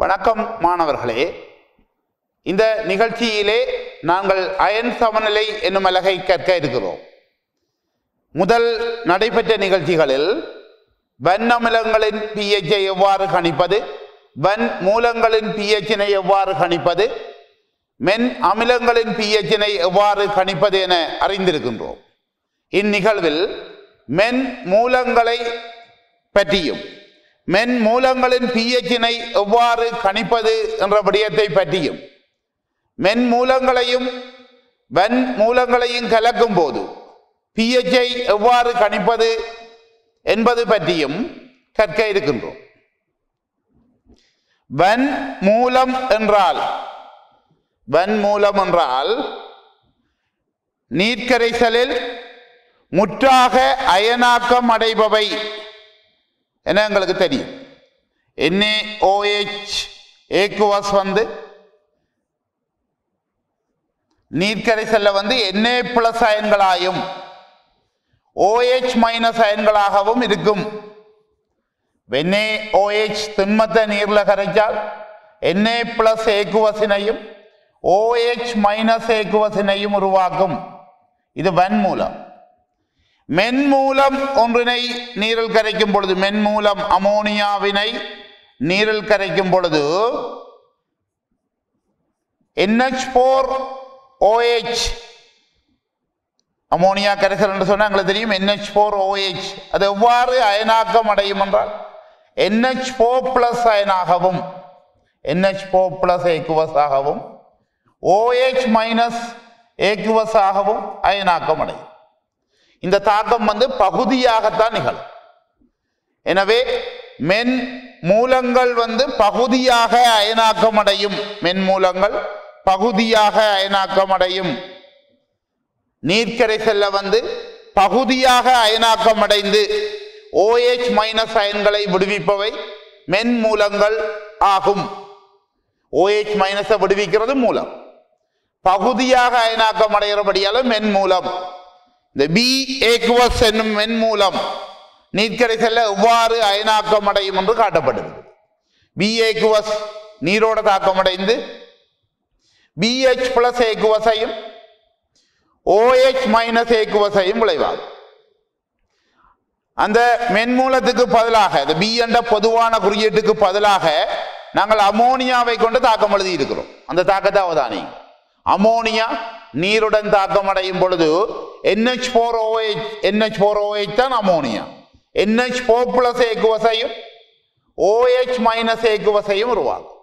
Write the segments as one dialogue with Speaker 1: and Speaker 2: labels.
Speaker 1: வணக்கம் மாணவர்களே இந்த நிகழ்ச்சியிலே நாங்கள் அயன் சமநிலை என்னும் அலகை கற்க இருக்கிறோம் முதல் நடைபெற்ற நிகழ்ச்சிகளில் வன்னமிலங்களின் pH ஐ எவ்வாறு கணிப்பது வன் மூலங்களின் pH-னை எவ்வாறு கணிப்பது மென் அமிலங்களின் pH-னை எவ்வாறு கணிப்பது என அறிந்திருக்கின்றோம் இந்நிகழ்வில் மென் மூலங்களை பற்றியும் மென் மூலங்களின் pH-னை எவ்வாறு கணிப்பது என்ற விடயத்தை பற்றியும் மென் மூலங்களையும் வன் மூலங்களையும் கலக்கும் போது pH-ஐ எவ்வாறு கணிப்பது என்பது பற்றியும் கற்க இருக்கின்றோம் வன் மூலம் என்றால் வன் மூலம் என்றால் நீர்க்கரைசலில் முற்றாக அயனாக்கம் அடைபவை என எங்களுக்கு தெரியும் NaOH ஏக்குவஸ் வந்து நீர்க்கரைசல்ல வந்து Na பிளஸ் அயன்களாயும் OH மைனஸ் அயன்களாகவும் இருக்கும் NaOH திண்மத்தை நீர்ல கரைச்சால் Na பிளஸ் ஏக்குவசினையும் OH மைனஸ் ஏக்குவசினையும் உருவாக்கும் இது வன்மூலம் மென்மூலம் ஒன்றினை நீரில் கரைக்கும் பொழுது மென்மூலம் அமோனியாவினை நீரில் கரைக்கும் பொழுது NH4 OH அமோனியா கரைசல் என்று சொன்னால் எங்களுக்கு தெரியும் NH4 OH அது எவ்வாறு அயனாக்கம் அடையும் என்றால் NH4 பிளஸ் அயனாகவும் NH4 பிளஸ் ஏக்குவஸ் ஆகவும் OH மைனஸ் ஏக்குவஸ் ஆகவும் அயனாக்கம் அடையும் இந்த தாக்கம் வந்து பகுதியாகத்தான் நிகழும் எனவே மென் மூலங்கள் வந்து பகுதியாக அயனாக்கம் அடையும் மென் மூலங்கள் பகுதியாக அயனாக்கம் அடையும் நீர்க்கரைசல்ல வந்து பகுதியாக அயனாக்கம் அடைந்து OH மைனஸ் அயன்களை விடுவிப்பவை மென் மூலங்கள் ஆகும் OH மைனஸை விடுவிக்கிறது மூலம் பகுதியாக அயனாக்கம் அடைகிறபடியால மென் மூலம் இந்த பி ஏக்குவஸ் என்னும் மென் மூலம் நீர்க்கரைசல்ல எவ்வாறு அயனாக்கம் அடையும் என்று காட்டப்படுகிறது பி ஏக்குவஸ் நீரோட தாக்கமடைந்து பிஹெச் பிளஸ் ஏக்குவஸையும் ஓஹெச் மைனஸ் ஏக்குவஸையும் விளைவாகும் அந்த மென்மூலத்துக்கு பதிலாக இந்த பி என்ற பொதுவான குறியீட்டுக்கு பதிலாக நாங்கள் அமோனியாவை கொண்டு தாக்கம் எழுதி இருக்கிறோம் அந்த தாக்கத்தை அவதானி அமோனியா நீருடன் தாக்கம் அடையும் பொழுது NH4OH four O H N H four O H தான் அமோனியா NH4 ஃபோர் பிளஸ் ஏக்குவசையும் OH மைனஸ் ஏக்குவசையும் உருவாகும்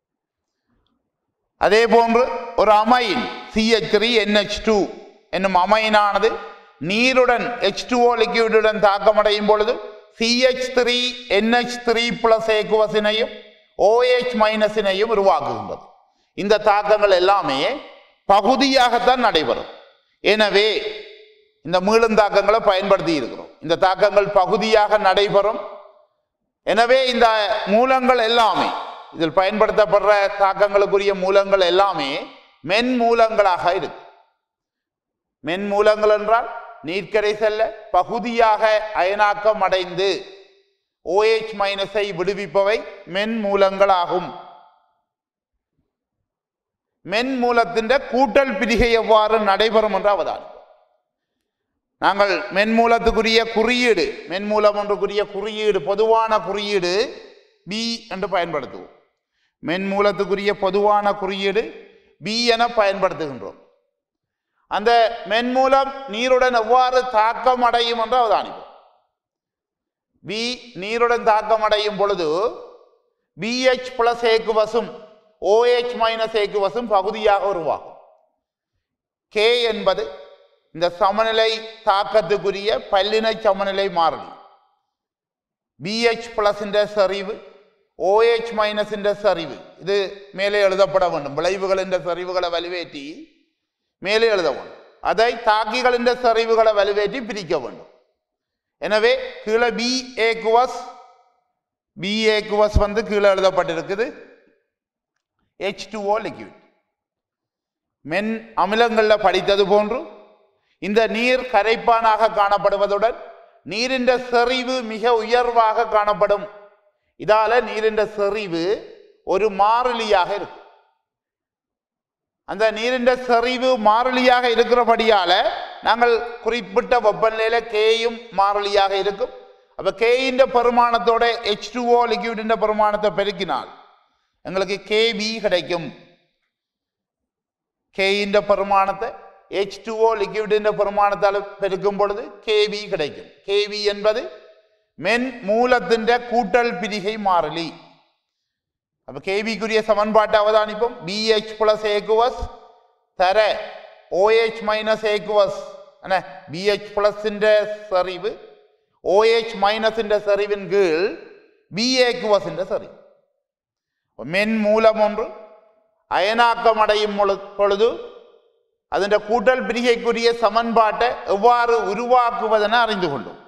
Speaker 1: அதே போன்று ஒரு amine C H three N H two என்னும் அமைனானது நீருடன் எச் டூஓ லிக்விடுடன் தாக்கமடையும் பொழுது C H three N H three plus ஏக்குவசினையும் OH மைனஸினையும் உருவாக்குகின்றது இந்த தாக்கங்கள் எல்லாமே பகுதியாகத்தான் நடைபெறும் எனவே இந்த மீளும் தாக்கங்களை பயன்படுத்தி இருக்கிறோம் இந்த தாக்கங்கள் பகுதியாக நடைபெறும் எனவே இந்த மூலங்கள் எல்லாமே இதில் பயன்படுத்தப்படுற தாக்கங்களுக்குரிய மூலங்கள் எல்லாமே மென் மூலங்களாக இருக்கு மென் மூலங்கள் என்றால் நீர்க்கரைசல்ல பகுதியாக அயனாக்கம் அடைந்து OH மைனஸை விடுவிப்பவை மென் மூலங்களாகும் மென் மூலத்தின் கூட்டல் பிரிகை எவ்வாறு நடைபெறும் என்று அவதானிப்போம் நாங்கள் மென்மூலத்துக்குரிய குறியீடு மென்மூலம் ஒன்றுக்குரிய குறியீடு பொதுவான குறியீடு பி என்று பயன்படுத்துவோம் மென்மூலத்துக்குரிய பொதுவான குறியீடு பி என பயன்படுத்துகின்றோம் அந்த மென்மூலம் நீருடன் எவ்வாறு தாக்கம் அடையும் என்று அவதானிப்போம் பி நீருடன் தாக்கம் அடையும் பொழுது பிஹெச் பிளஸ் ஏக்குவசும் OH மைனஸ் ஏக்குவசும் பகுதியாக உருவாகும் கே என்பது இந்த சமநிலை தாக்கத்துக்குரிய பல்லினை சமநிலை மாறிலி பிஹெச் பிளஸிൻ്റെ செறிவு OH மைனஸிൻ്റെ செறிவு இது மேலே எழுதப்பட வேண்டும் விளைவுகளின் செறிவுகளை வலுவேற்றி மேலே எழுத வேண்டும் அதை தாக்கிகளின் செறிவுகளை வலுவேற்றி பிரிக்க வேண்டும் எனவே கீழே பி ஏக்குவஸ் பி ஏக்குவஸ் வந்து கீழே எழுதப்பட்டிருக்குது எச் டூஓ லிக்விட் மென் அமிலங்களில் படித்தது போன்று இந்த நீர் கரைப்பானாக காணப்படுவதுடன் நீரின் செறிவு மிக உயர்வாக காணப்படும் இதால நீரின் செறிவு ஒரு மாறிலியாக இருக்கும் அந்த நீரின் செறிவு மாறிலியாக இருக்கிறபடியால நாங்கள் குறிப்பிட்ட வெப்பநிலையில கேயும் மாறிலியாக இருக்கும் அப்ப கேயின் பெருமானத்தோட எச் டூஓ லிக்விடின் பெருமானத்தை பெருக்கினால் எங்களுக்கு கேபி கிடைக்கும் கேயின் பெருமானத்தை எச் டூஓ லிக்விடின் பெருமானத்தால் பெருக்கும் பொழுது கேவி கிடைக்கும் கேவி என்பது மென் மூலத்தின் கூட்டல் பிரிகை மாறிலி அப்ப கேவிக்குரிய சமன்பாட்டை அவதானிப்போம் பிஹெச் பிளஸ் ஏகுவஸ் தர ஓஹெச் மைனஸ் ஏகுவஸ் என்ன பிஹெச் பிளஸிൻ്റെ செறிவு OH മൈനസിന്റെ സെറിവിൻ കീഴ് ബി ഏക്കുവസിന്റെ സെറിവ് മെൻ മൂലം ഒന്ന് அயனாக்கமடையும் பொழு- பொழுது அதன் கூட்டல் பிரிகைக்குரிய சமன்பாட்டை எவ்வாறு உருவாக்குவதென அறிந்து கொள்ளும்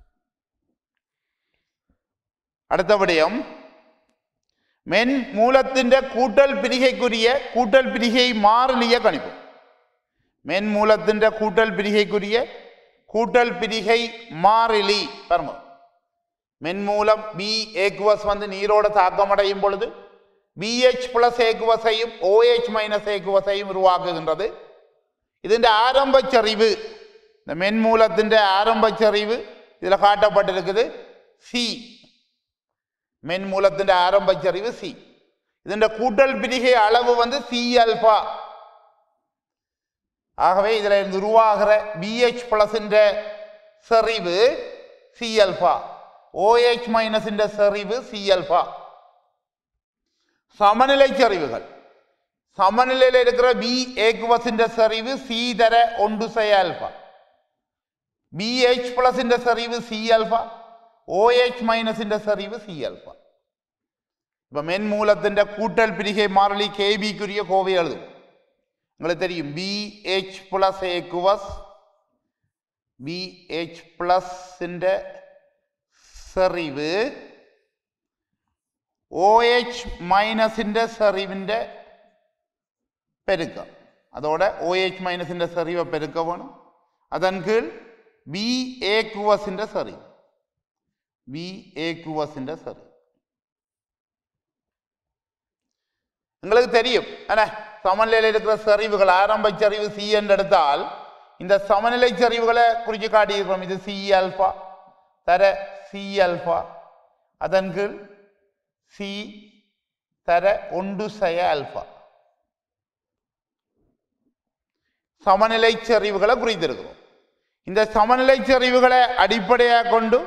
Speaker 1: അടുത്ത വിടയം മെൻ മൂലത്തിന്റെ കൂട്ടൽ പിരികയ്ക്കുரிய കൂട്ടൽ പിരികை മാറിലിയ കണിപ്പ് മെൻ മൂലത്തിന്റെ കൂട്ടൽ പിരികയ്ക്കുரிய கூட்டல் பிரிகை மாறிலி பாருங்க மென்மூலம் பி ஏக்குவஸ் வந்து நீரோட தாக்கமடையும் பொழுது பிஹெச் பிளஸ் ஏக்குவஸையும் ஓஹெச் மைனஸ் ஏக்குவஸையும் உருவாக்குகின்றது ഇതിൻ്റെ ആരംഭച്ചറിവ് இந்த மென்மூலத்திൻ്റെ ஆரம்பச்சரிவு இதில் காட்டப்பட்டிருக்குது சி மென்மூலத்திൻ്റെ ஆரம்பச்சரிவு சி ഇതിൻ്റെ கூட்டல் பிரிகை அளவு வந்து சி அல்பா ஆகவே இதில் இருந்து உருவாகிற பிஹெச் பிளஸிൻ്റെ செறிவு சி அல்பா ஓஹெச் மைனஸிൻ്റെ செறிவு சி அல்பா சமநிலை செறிவுகள் சமநிலையில் இருக்கிற பி ஏக்குவஸிൻ്റെ செறிவு சி தர ஒன்று செய அல்பா பிஹெச் பிளஸிൻ്റെ செறிவு சி அல்பா ஓஹெச் மைனஸிൻ്റെ செறிவு சி அல்பா இப்போ மென்மூலத்திൻ്റെ கூட்டல் பிரிகை மாறிலி கேபிக்குரிய கோவை எழுதும் உங்களுக்கு தெரியும் பிஹெச் பிளஸ் ஏக்குவஸ் பிஹெச் பிளஸிൻ്റെ സെറിവ് ഒ എച്ച് മൈനസിൻ്റെ സെറിവിൻ്റെ പെരുക്കം അതോടെ ഒ എച്ച് മൈനസിൻ്റെ സെറിവ് പെരുക്കം വേണം അതൻ കീഴ് ബി എ കുവസിൻ്റെ സെറിവ് ബി എ കുവസിൻ്റെ സെറിവ് உங்களுக்கு தெரியும் என்ன சமநிலையில் இருக்கிற சரிவுகள் ஆரம்ப சரிவு சி என்று எடுத்தால் இந்த சமநிலை சரிவுகளை குறித்து காட்டியிருக்கிறோம் இது சி அல்பா தர சி அல்பா அதன் கீழ் சி தர ஒன்று செய அல்பா சமநிலை சரிவுகளை குறித்திருக்கிறோம் இந்த சமநிலை சரிவுகளை அடிப்படையாக கொண்டு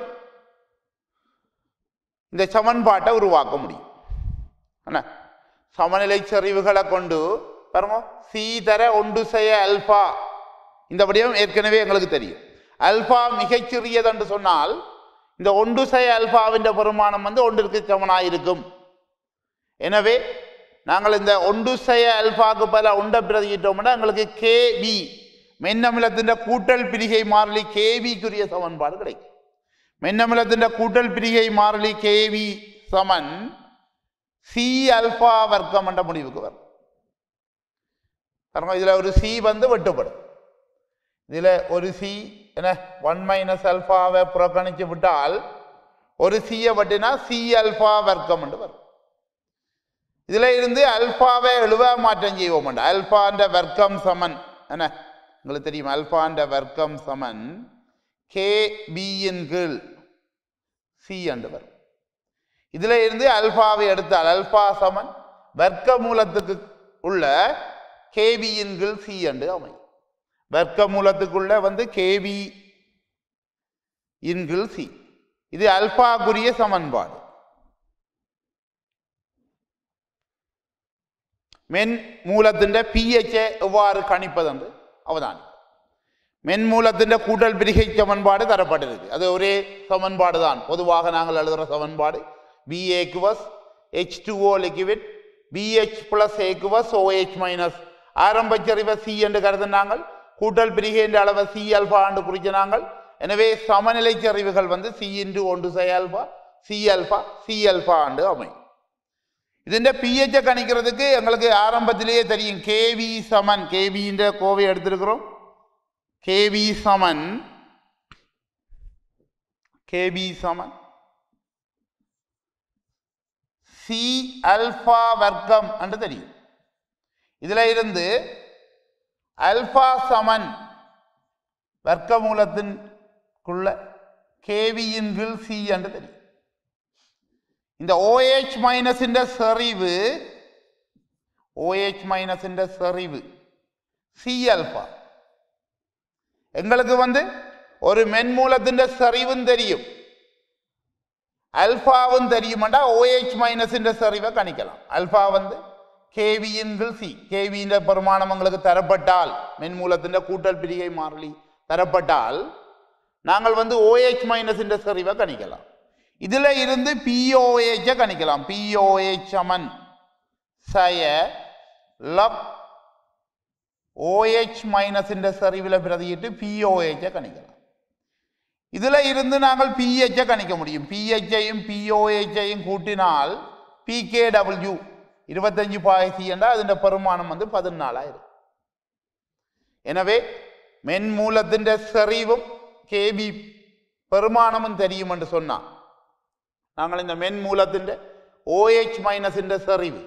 Speaker 1: இந்த சமன்பாட்டை உருவாக்க முடியும் என்ன சமநிலை சரிவுகளை கொண்டு பாருங்க சி தர ஒன்று செய்ய அல்பா இந்த வடிவம் ஏற்கனவே எங்களுக்கு தெரியும் அல்பா மிகச்சிறியது என்று சொன்னால் இந்த ஒன்று செய்ய அல்பாவின் பெருமானம் வந்து ஒன்றிற்கு சமனாக இருக்கும் எனவே நாங்கள் இந்த ஒன்று செய்ய அல்பாக்கு பல உண்ட பிரதியிட்டோம்னா எங்களுக்கு கேபி மென்னமிலத்தின் கூட்டல் பிரிகை மாறிலி கேபிக்குரிய சமன்பாடு கிடைக்கும் மென்னமிலத்தின் கூட்டல் பிரிகை மாறிலி கேவி சமன் சி அல்பா வர்க்கம் என்ற முடிவுக்கு வரும் பாருங்க இதுல ஒரு சி வந்து வெட்டுப்படும் இதுல ஒரு சி என்ன ஒன் மைனஸ் அல்பாவை புறக்கணிச்சு விட்டால் ஒரு சியை வெட்டினா சி அல்பா வர்க்கம் என்று வரும் இதுல இருந்து அல்பாவை எழுவ மாற்றம் செய்வோம் அல்பான்ற வர்க்கம் சமன் என்ன உங்களுக்கு தெரியும் அல்பான்ற வர்க்கம் சமன் கே பியின் கீழ் சி என்று வரும் இதுல இருந்து அல்பாவை எடுத்தால் அல்பா சமன் வர்க்க மூலத்துக்கு உள்ள கேபியின் கீழ் சி என்று அமையும் வர்க்க மூலத்துக்குள்ள வந்து கேபி இன் கீழ் சி இது அல்பாக்குரிய சமன்பாடு மென் மூலத்திൻ്റെ പി എച്ച് എவ்வாறு கணிப்பதென்று அவதானிக்கும் மென் மூலத்திൻ്റെ கூட்டல் பிரிகை சமன்பாடு தரப்பட்டிருக்கு அது ஒரே சமன்பாடு தான் பொதுவாக நாங்கள் எழுதுகிற சமன்பாடு B aqueous H two O liquid p H plus aqueous O H minus ஆரம்பச்சரிவை சி என்று கருதினாங்கள் கூட்டல் பிரிகைன்ற அளவை சி அல்பா என்று குறிச்ச நாங்கள் எனவே சமநிலை சரிவுகள் வந்து சி இன்டு ஒன்று சை alpha C alpha C alpha என்று அமையும் ഇതിന്റെ പി എച്ച് കണിக்கிறதுக்கு எங்களுக்கு ஆரம்பத்திலேயே தெரியும் கேவி சமன் கேவின்ற கோவை எடுத்திருக்கிறோம் கேவி சமன் கேவி சமன் சி அல்ஃபா வர்க்கம் என்று தெரியும் இதுல இருந்து அல்ஃபா சமன் வர்க்கமூலத்தின்குள்ள கேவியின் கீழ் சி என்று தெரியும் இந்த OH மைனஸின் செறிவு OH மைனஸின் செறிவு சி அல்ஃபா எங்களுக்கு வந்து ஒரு மென்மூலத்தின் செறிவும் தெரியும் அல்ஃபாவும் தெரியுமாண்டா OH மைனஸின் செறிவை கணிக்கலாம் அல்ஃபா வந்து கேவியின் சி கேவியின் பெருமானம் எங்களுக்கு தரப்பட்டால் மென்மூலத்தின் கூட்டல் பிரிகை மாறிலி தரப்பட்டால் நாங்கள் வந்து OH மைனஸின் செறிவை கணிக்கலாம் இதுல இருந்து POH -ஐ கணிக்கலாம் POH சமன் சய லக் OH மைனஸின் செறிவில் பிரதியிட்டு POH -ஐ கணிக்கலாம் இதுல இருந்து நாங்கள் pH -ஐ கணிக்க முடியும் pH ஐயும் POH ஐயும் கூட்டினால் PKW இருபத்தஞ்சு பாய்ச்சி என்றால் அதன் பெருமானம் வந்து பதினாலாயிரம் எனவே மென்மூலத்தின் செறிவும் கேபி பெருமானமும் தெரியும் என்று சொன்னான் நாங்கள் இந்த மென்மூலத்தின் OH மைனஸின் செறிவு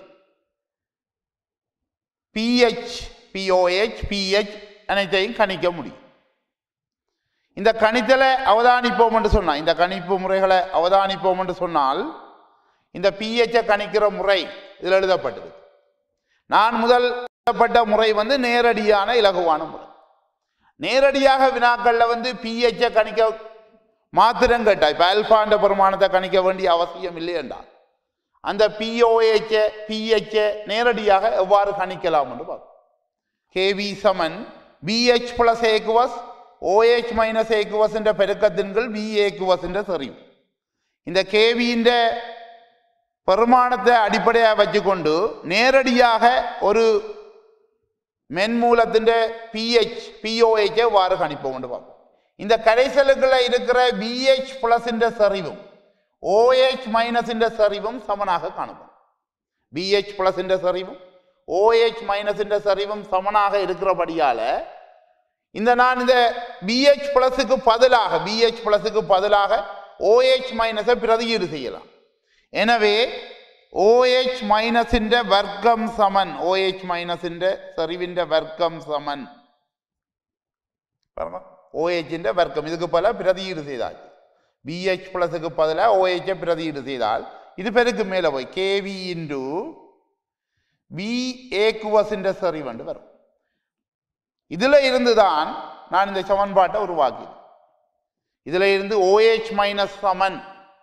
Speaker 1: pH POH pH அனைத்தையும் கணிக்க முடியும் இந்த கணித்தலை அவதானிப்போம் என்று சொன்னால் இந்த கணிப்பு முறைகளை அவதானிப்போம் என்று சொன்னால் இந்த pH -ஐ கணிக்கிற முறை இதில் எழுதப்பட்டது நான் முதல் எழுதப்பட்ட முறை வந்து நேரடியான இலகுவான முறை நேரடியாக வினாக்கள்ல வந்து pH -ஐ கணிக்க மாத்திரம் கேட்டா இப்ப அல்பாண்ட பெருமானத்தை கணிக்க வேண்டிய அவசியம் இல்லை என்றால் அந்த POH -ஐ, pH -ஐ நேரடியாக எவ்வாறு கணிக்கலாம் என்று பார்ப்போம் கேவி சமன் p H plus aqueous O H minus aqueous என்ற பெருக்கத்தின்கள் பி ஏக்குவஸ் என்ற தெரியும் இந்த கேவியின் பெருமானத்தை அடிப்படையாக வச்சுக்கொண்டு நேரடியாக ஒரு மென்மூலத்தின் பிஹெச் பிஓஹெச் எவ்வாறு கணிப்போம் என்று பார்ப்போம் இந்த கரைசலுக்குள்ள இருக்கிற பிஹெச் பிளஸ் சரிவும் ஓஹெச் மைனஸ் சரிவும் சமனாக காணப்படும் பிஹெச் பிளஸ் சரிவும் ஓஹெச் மைனஸ் சரிவும் சமனாக இருக்கிறபடியால இந்த நான் இந்த பிஹெச் பிளஸுக்கு பதிலாக பிஹெச் பிளஸுக்கு பதிலாக ஓஹெச் மைனஸை பிரதியீடு செய்யலாம் எனவே OH மைனஸிൻ്റെ வர்க்கம் സമൻ OH மைனஸிൻ്റെ செறிவிൻ്റെ வர்க்கம் സമൻ പറഞ്ഞോ OH-ന്റെ வர்க்கம் இதுக்கு பல பிரதியீடு செய்தால் BH பிளஸுக்கு பதிலாக OH -ஐ பிரதியீடு செய்தால் இது பெருக்கு மேலே போய் KV இன்டு பி ஏக்குவஸிൻ്റെ செறிவண்டு வரும் இதுல இருந்து தான் நான் இந்த சமன்பாட்டை உருவாக்கினேன் இதுல இருந்து OH மைனஸ் சமன்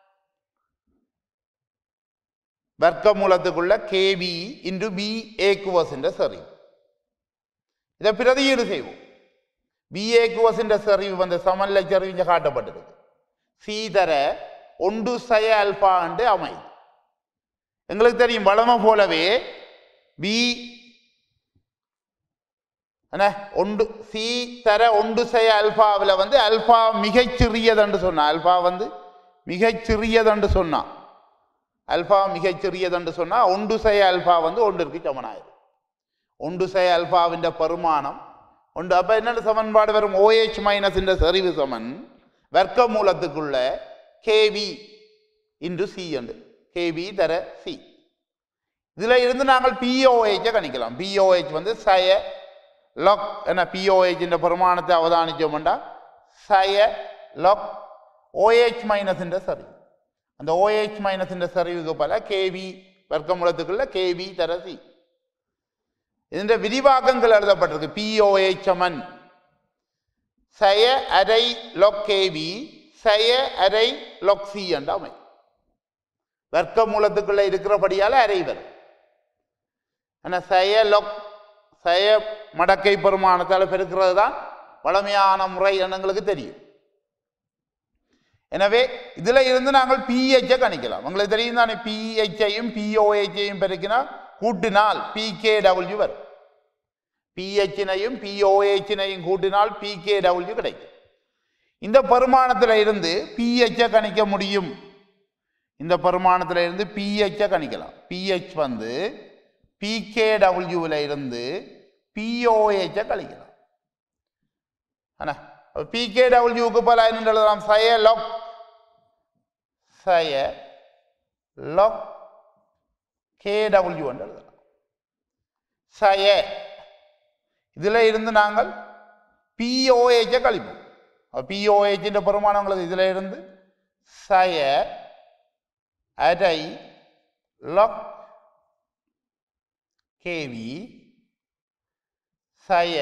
Speaker 1: வர்க்கமூலத்துக்குள்ள கேவி இன்டு பி ஏக்குவஸிൻ്റെ செறிவு இதை பிரதியீடு செய்வோம் பி ஏக்குவஸிൻ്റെ செறிவு வந்து சமன்ல செறிவு இங்கே காட்டப்பட்டிருக்கு சி தர ஒன்று சய அல்பா என்று அமைது எங்களுக்கு தெரியும் வளமை போலவே பி என்ன ஒன்று சி தர ஒன்று செய்ய அல்பாவில் வந்து அல்பா மிகச் சிறியதுன்னு சொன்னான் அல்பா வந்து மிகச் சிறியதுன்னு சொன்னான் அல்பா மிகச் சிறியதுன்னு சொன்னா ஒன்று செய்ய அல்பா வந்து ஒன்றிற்கு சமனாயிரும் ஒன்று செய்ய அல்பாவின் பெருமானம் ஒன்று அப்ப என்னென்ன சமன்பாடு வரும் ஓஹெச் மைனஸ் செறிவு சமன் வர்க்க மூலத்துக்குள்ள கேவி இன்டு சி என்று கேவி தர சி இதுல இருந்து நாங்கள் பிஓஹெச்சை கணிக்கலாம் பிஓஹெச் வந்து சய லொக் என்ன பிஓஹெச் என்ற பெருமானத்தை அவதானிச்சோம்டா சய லொக் ஓஹெச் மைனஸ் சரிவு அந்த ஓஹெச் மைனஸ் சரிவுக்கு பல கேவி வர்க்கமூலத்துக்குள்ள கேவி தர சி ഇതിന്റെ വിരിവാക്കങ്ങൾ എഴുതപ്പെട്ടിருக்கு பிஓஹெச் சமன் சய அரை லொக் கேவி சய அரை லொக் சி என்ற அமை வர்க்க மூலத்துக்குள்ள இருக்கிறபடியால அரை வரும் ஆனா சய லொக் சய மடக்கை பெருமானத்தால் பெருக்கிறது தான் வளமையான முறை எங்களுக்கு தெரியும் எனவே இதுல இருந்து நாங்கள் பிஹெச்சை கணிக்கலாம் உங்களுக்கு தெரியும் தானே பிஹெச்சையும் பிஓஹெச்சையும் பெருக்கினா கூட்டினால் பிகேடபிள்யூ வரும் பிஹெச்சினையும் பிஓஹெச்சினையும் கூட்டினால் பிகேடபிள்யூ கிடைக்கும் இந்த பரிமாணத்தில் இருந்து பிஹெச்சை கணிக்க முடியும் இந்த பரிமாணத்தில் இருந்து பிஹெச்சை கணிக்கலாம் பிஹெச் வந்து பிகேடபிள்யூவில் இருந்து பிஓஹெச்சை கழிக்கலாம் ஆனா பிகேடபிள்யூக்கு பல என்ன எழுதலாம் சய லொக் சய லொக் கேடபிள்யூ என்று எழுதலாம் சய இதில் இருந்து நாங்கள் பிஓஹெச்சை கழிப்போம் பிஓஹெச்சின் பெருமானம் உங்களுக்கு இதில் இருந்து சய அரை log kV சய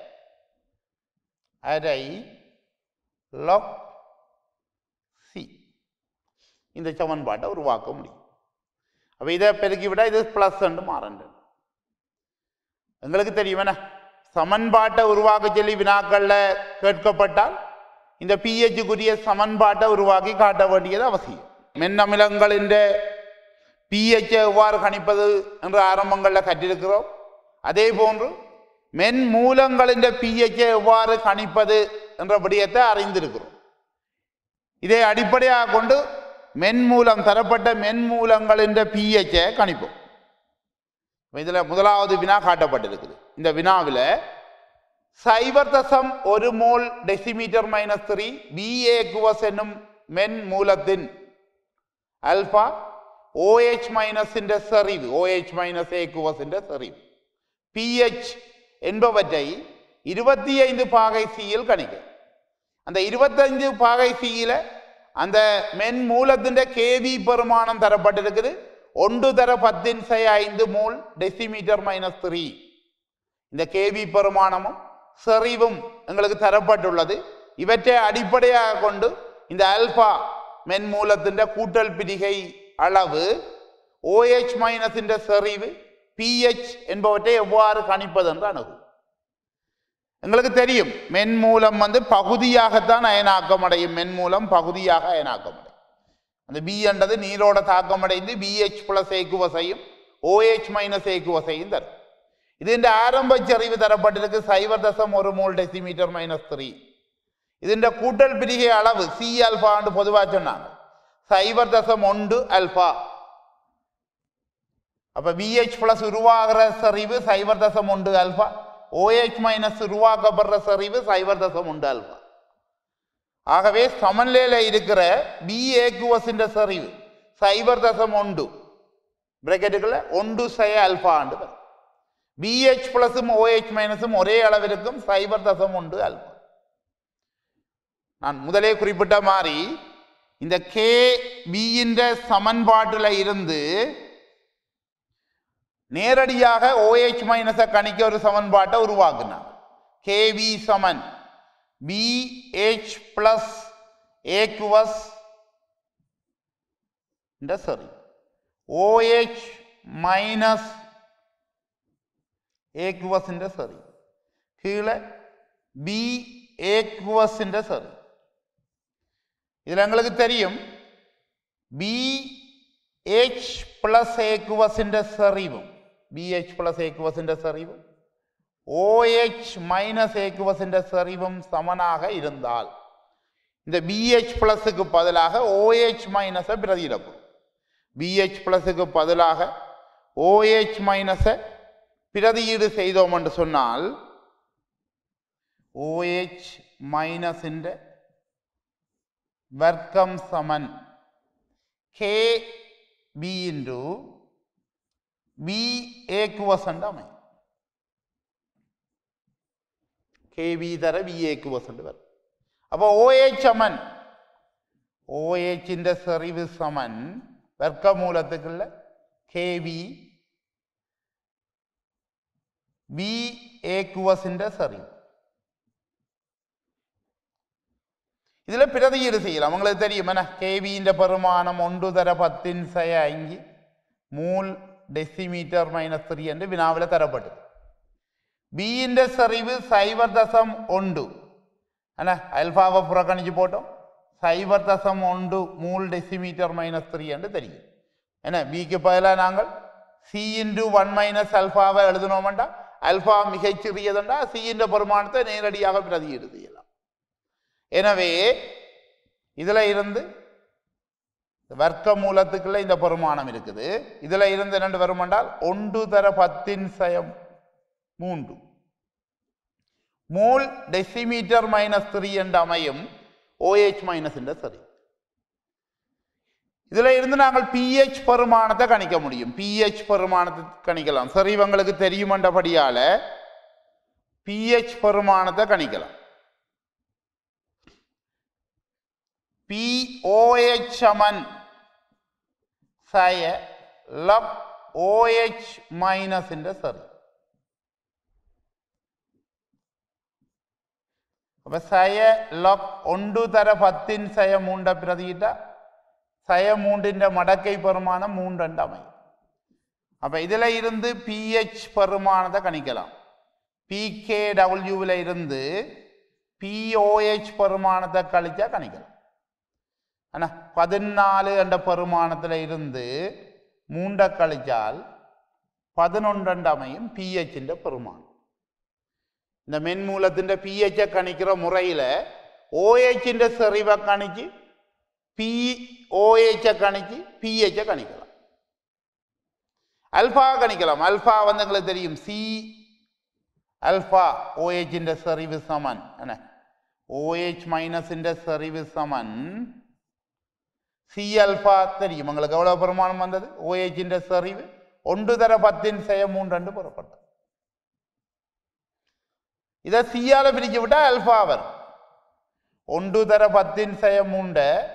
Speaker 1: அரை log சி இந்த சமன்பாட்டை உருவாக்க முடியும் அப்ப இதை பெருக்கி விட இது பிளஸ் ரெண்டு மாறண்டு எங்களுக்கு தெரியும் என்ன சமன்பாட்டை உருவாக்க சொல்லி வினாக்கள்ல கேட்கப்பட்டால் இந்த பிஹெச்சுக்குரிய சமன்பாட்டை உருவாக்கி காட்ட வேண்டியது அவசியம் மென்னமிலங்களின் பிஹெச் எவ்வாறு கணிப்பது என்று ஆரம்பங்களில் கற்றிருக்கிறோம் அதே போன்று மென் மூலங்களின் பிஹெச் எவ்வாறு கணிப்பது என்ற விடயத்தை அறிந்திருக்கிறோம் இதை அடிப்படையாக கொண்டு மென்மூலம் தரப்பட்ட மென்மூலங்களின் பிஹெச்சை கணிப்போம் இதில் முதலாவது வினா காட்டப்பட்டிருக்குது இந்த வினாவில் சைபர் தசம் ஒரு mole decimetre minus three B aqueous என்னும் மென் மூலத்தின் அல்பா OH மைனஸிൻ്റെ செறிவு OH மைனஸ் ஏகுவஸிൻ്റെ செறிவு pH என்பவற்றை இருபத்தி ஐந்து பாகை சியில் கணிக்க அந்த இருபத்தஞ்சு பாகை சியில அந்த மென் மூலத்தின் கேவி பெருமானம் தரப்பட்டிருக்குது ஒன்று தர பத்தின் சை ஐந்து மூல் டெசிமீட்டர் மைனஸ் த்ரீ இந்த கேவி பெருமானமும் செறிவும் எங்களுக்கு தரப்பட்டுள்ளது இவற்றை அடிப்படையாக கொண்டு இந்த அல்பா மென்மூலத்தின் கூட்டல் பிரிகை அளவு OH மைனஸின் செறிவு pH என்பவற்றை எவ்வாறு கணிப்பது என்று அணுகும் எங்களுக்கு தெரியும் மென்மூலம் வந்து பகுதியாகத்தான் அயனாக்கம் அடையும் மென்மூலம் பகுதியாக அயனாக்கம் அடையும் அந்த பி என்றது நீரோட தாக்கமடைந்து பிஹெச் பிளஸ் ஏக்குவசையும் OH மைனஸ் ஏக்குவசையும் தரும் ഇതിന്റെ ആരംഭ ചെറിവ് തരപ്പെട്ടിருக்கு സൈവർ ദശം ഒരു മോൾ ഡെസിമീറ്റർ മൈനസ് ത്രീ ഇതിന്റെ കൂട്ടൽ പിരികെ അളവ് സി ആൽഫ കൊണ്ട് പൊതുവാ சொன்னாங்க சைபர் தசம் ஒன்று அல்பா அப்ப பிஹெச் பிளஸ் உருவாகிற சரிவு சைபர் தசம் ஒன்று அல்பா OH மைனஸ் உருவாக்கப்படுற சரிவு சைபர் தசம் ஒன்று அல்பா ஆகவே சமநிலையில இருக்கிற பி ஏக்குவசின் சரிவு சைபர் தசம் ஒன்று பிராக்கெட்டுக்குள்ள ஒன்று சய அல்பாண்டு வரும் பிஹெச் பிளஸும் ஓஹெச் மைனஸும் ஒரே அளவிற்கும் சைபர் தசம் உண்டு அல்பா நான் முதலே குறிப்பிட்ட மாதிரி இந்த கே பியின் சமன்பாட்டில் இருந்து நேரடியாக ஓஹெச் மைனஸை கணிக்க ஒரு சமன்பாட்டை உருவாக்குனாங்க கேவி சமன் பிஹெச் பிளஸ் ஏக்குவஸ் சரி ஓஹெச் மைனஸ் ഏക്വസിന്റെ സെറി കീഴെ ബി ഏക്വസിന്റെ സെറി ഇതിൽ ഞങ്ങൾക്ക് தெரியும் ബി എച്ച് പ്ലസ് ഏക്വസിന്റെ സെറിവും ബി എച്ച് പ്ലസ് ഏക്വസിന്റെ സെറിവും ஓ எச் மைனஸ் ஏக்குவசின்ற செறிவும் சமனாக இருந்தால் இந்த பிஹெச் பிளஸுக்கு பதிலாக ஓஹெச் மைனஸை பிரதியிடப்படும் பிஹெச் பிளஸுக்கு பதிலாக ஓஹெச் மைனஸை பிரதியீடு செய்தோம் என்று சொன்னால் OH மைனஸிൻ്റെ വർക്കം സമൻ കെ ബി ഇൻറ്റു ബി ഏക്കുവസണ്ട് അമയും കെ ബി തര ബി ഏക്കുവസണ്ട് വരും അപ്പോൾ ഒ എച്ച് സമൻ ഒ എച്ചിൻ്റെ സെറിവ് സമൻ വർക്കമൂലത്തുക്കുള്ള കെ ബി ബി ഏക്കുവസിൻ്റെ സെറിവ് இதில் பிரதியீடு செய்யலாம் உங்களுக்கு தெரியும் என்ன கேவியின் பெருமானம் ஒன்று தர பத்தின் சய அஞ்சு மூல் டெசிமீட்டர் மைனஸ் த்ரீ என்று வினாவில் தரப்பட்டது பியின் செறிவு சைபர் தசம் ஒன்று என்ன அல்பாவை புறக்கணிச்சு போட்டோம் சைபர் தசம் ஒன்று மூல் டெசிமீட்டர் மைனஸ் த்ரீ என்று தெரியும் என்ன பிக்கு பதிலாக நாங்கள் சி இன்டு ஒன் மைனஸ் அல்ஃபாவை எழுதினோம்டா அல்ஃபா மிகச்சிறியதுண்டா சியின் பெருமானத்தை நேரடியாக பிரதியீடு செய்யலாம் எனவே இதில் இருந்து வர்க்க மூலத்துக்குள்ள இந்த பெருமானம் இருக்குது இதுல இருந்து என்னென்று வரும் என்றால் ஒன்று தர பத்தின் சயம் மூன்று மூல் டெசிமீட்டர் மைனஸ் த்ரீ என்று அமையும் ஓஹெச் மைனஸ் என்ற சரி இதுல இருந்து நாங்கள் pH பெருமானத்தை கணிக்க முடியும் pH பெருமானத்தை கணிக்கலாம் சரி இவங்களுக்கு தெரியுமன்றபடியால pH பெருமானத்தை கணிக்கலாம் POH சமன் சய லப் OH மைனஸிന്റെ சரி അപ്പൊ സയ ലൊക് ഒണ്ടു തര പത്തിൻ സയ മൂണ്ട പ്രതിയിട്ട സയ മൂണ്ടിന്റെ മടക്കை பெருமானம் மூன்றண்டு அமையும் அப்ப இதுல இருந்து பிஹெச் பெருமானத்தை கணிக்கலாம் பிகே டபிள்யூவில் இருந்து பிஓஹெச் பெருமானத்தை கழிச்சா கணிக்கலாம் ஆனா பதினாலு என்ற பெருமானத்துல இருந்து மூண்டை கழிச்சால் பதினொன்றண்டு அமையும் பிஹெச்சிന്റെ பெருமானம் இந்த மென்மூலத்திൻ്റെ പി എച്ച് കണിக்கிற മുറയിൽ ഒ എച്ചിൻ്റെ സെറിവ കണിച്ച് പി ഒ എച്ച് കണിച്ച് പി എച്ച് കണിக்கலாம் அல்ஃபா கணிக்கலாம் அல்ஃபா வந்து எங்களுக்கு தெரியும் சி அல்ஃபா ஓஹெச்சிൻ്റെ செறிவு சமன் என்ன ஓஹெச் மைனஸிൻ്റെ செறிவு சமன் சி அல்ஃபா தெரியும் உங்களுக்கு எவ்வளவு பெருமானம் வந்தது ஓஹெச்சிൻ്റെ செறிவு ஒன்று தர பத்தின் செய்ய மூன்று புறப்பட்டது இதை சியால பிரிச்சு விட்டா அல்ஃபா வரும் ஒன்று தர பத்தின் செய்ய மூண்ட